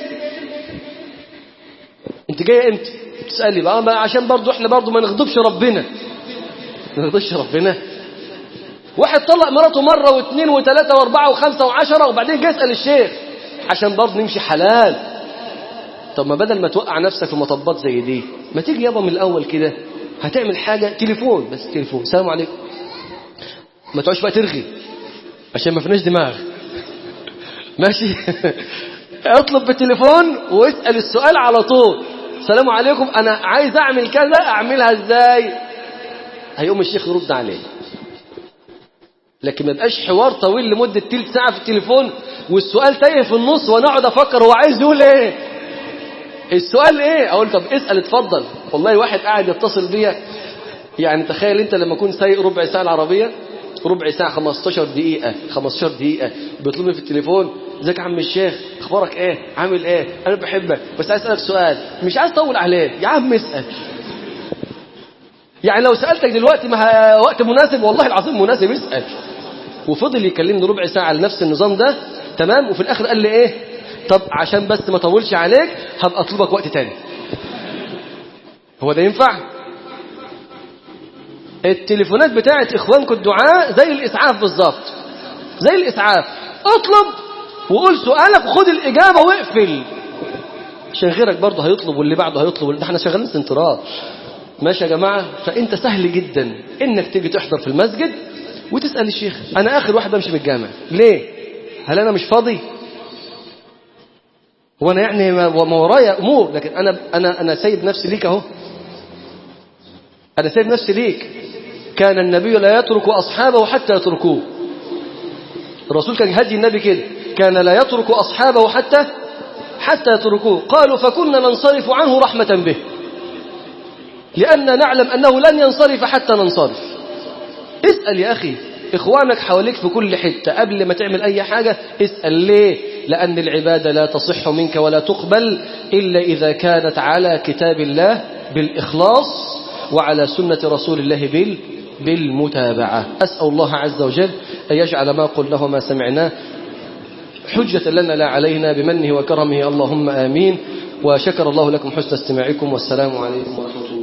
انت جاي امتى تسألي بقى عشان برضو احنا برضو ما نغضبش ربنا ما نغضبش ربنا واحد طلق مراته مرة واثنين وثلاثة واربعة وخمسة وعشرة وبعدين جه يسأل الشيخ عشان برضه نمشي حلال طب ما بدل ما توقع نفسك في مطبات زي دي ما تيجي يابا من الأول كده هتعمل حاجة تليفون بس تليفون السلام عليكم ما تقعدش بقى ترغي عشان ما فيناش دماغ ماشي اطلب بالتليفون واسأل السؤال على طول السلام عليكم أنا عايز أعمل كذا أعملها إزاي هيقوم الشيخ يرد عليه لكن ما يبقاش حوار طويل لمدة تلت ساعة في التليفون والسؤال تايه في النص وانا اقعد افكر هو عايز يقول ايه السؤال ايه اقول طب اسأل اتفضل والله واحد قاعد يتصل بيا يعني تخيل انت لما اكون سايق ربع ساعة العربية ربع ساعة 15 دقيقة 15 دقيقة بيطلبني في التليفون ازيك يا عم الشيخ اخبارك ايه عامل ايه انا بحبك بس عايز اسالك سؤال مش عايز اطول عليك يا عم اسال يعني لو سالتك دلوقتي ما وقت مناسب والله العظيم مناسب اسال وفضل يكلمني ربع ساعة على نفس النظام ده تمام وفي الآخر قال لي إيه طب عشان بس ما طولش عليك هبقى أطلبك وقت تاني هو ده ينفع التليفونات بتاعت إخوانكم الدعاء زي الإسعاف بالظبط زي الإسعاف اطلب وقول سؤالك وخد الإجابة واقفل عشان غيرك برضه هيطلب واللي بعده هيطلب ده احنا شغالين سنترال ماشي يا جماعة فأنت سهل جدا إنك تيجي تحضر في المسجد وتسأل الشيخ أنا آخر واحد بمشي من الجامع ليه هل أنا مش فاضي هو أنا يعني ما ورايا أمور لكن أنا أنا أنا سايب نفسي ليك أهو أنا سايب نفسي ليك كان النبي لا يترك أصحابه حتى يتركوه الرسول كان هدي النبي كده كان لا يترك أصحابه حتى حتى يتركوه قالوا فكنا ننصرف عنه رحمة به لأن نعلم أنه لن ينصرف حتى ننصرف اسأل يا أخي إخوانك حواليك في كل حتة قبل ما تعمل أي حاجة اسأل ليه لأن العبادة لا تصح منك ولا تقبل إلا إذا كانت على كتاب الله بالإخلاص وعلى سنة رسول الله بال بالمتابعة أسأل الله عز وجل أن يجعل ما قلناه وما سمعناه حجة لنا لا علينا بمنه وكرمه اللهم آمين وشكر الله لكم حسن استماعكم والسلام عليكم ورحمة الله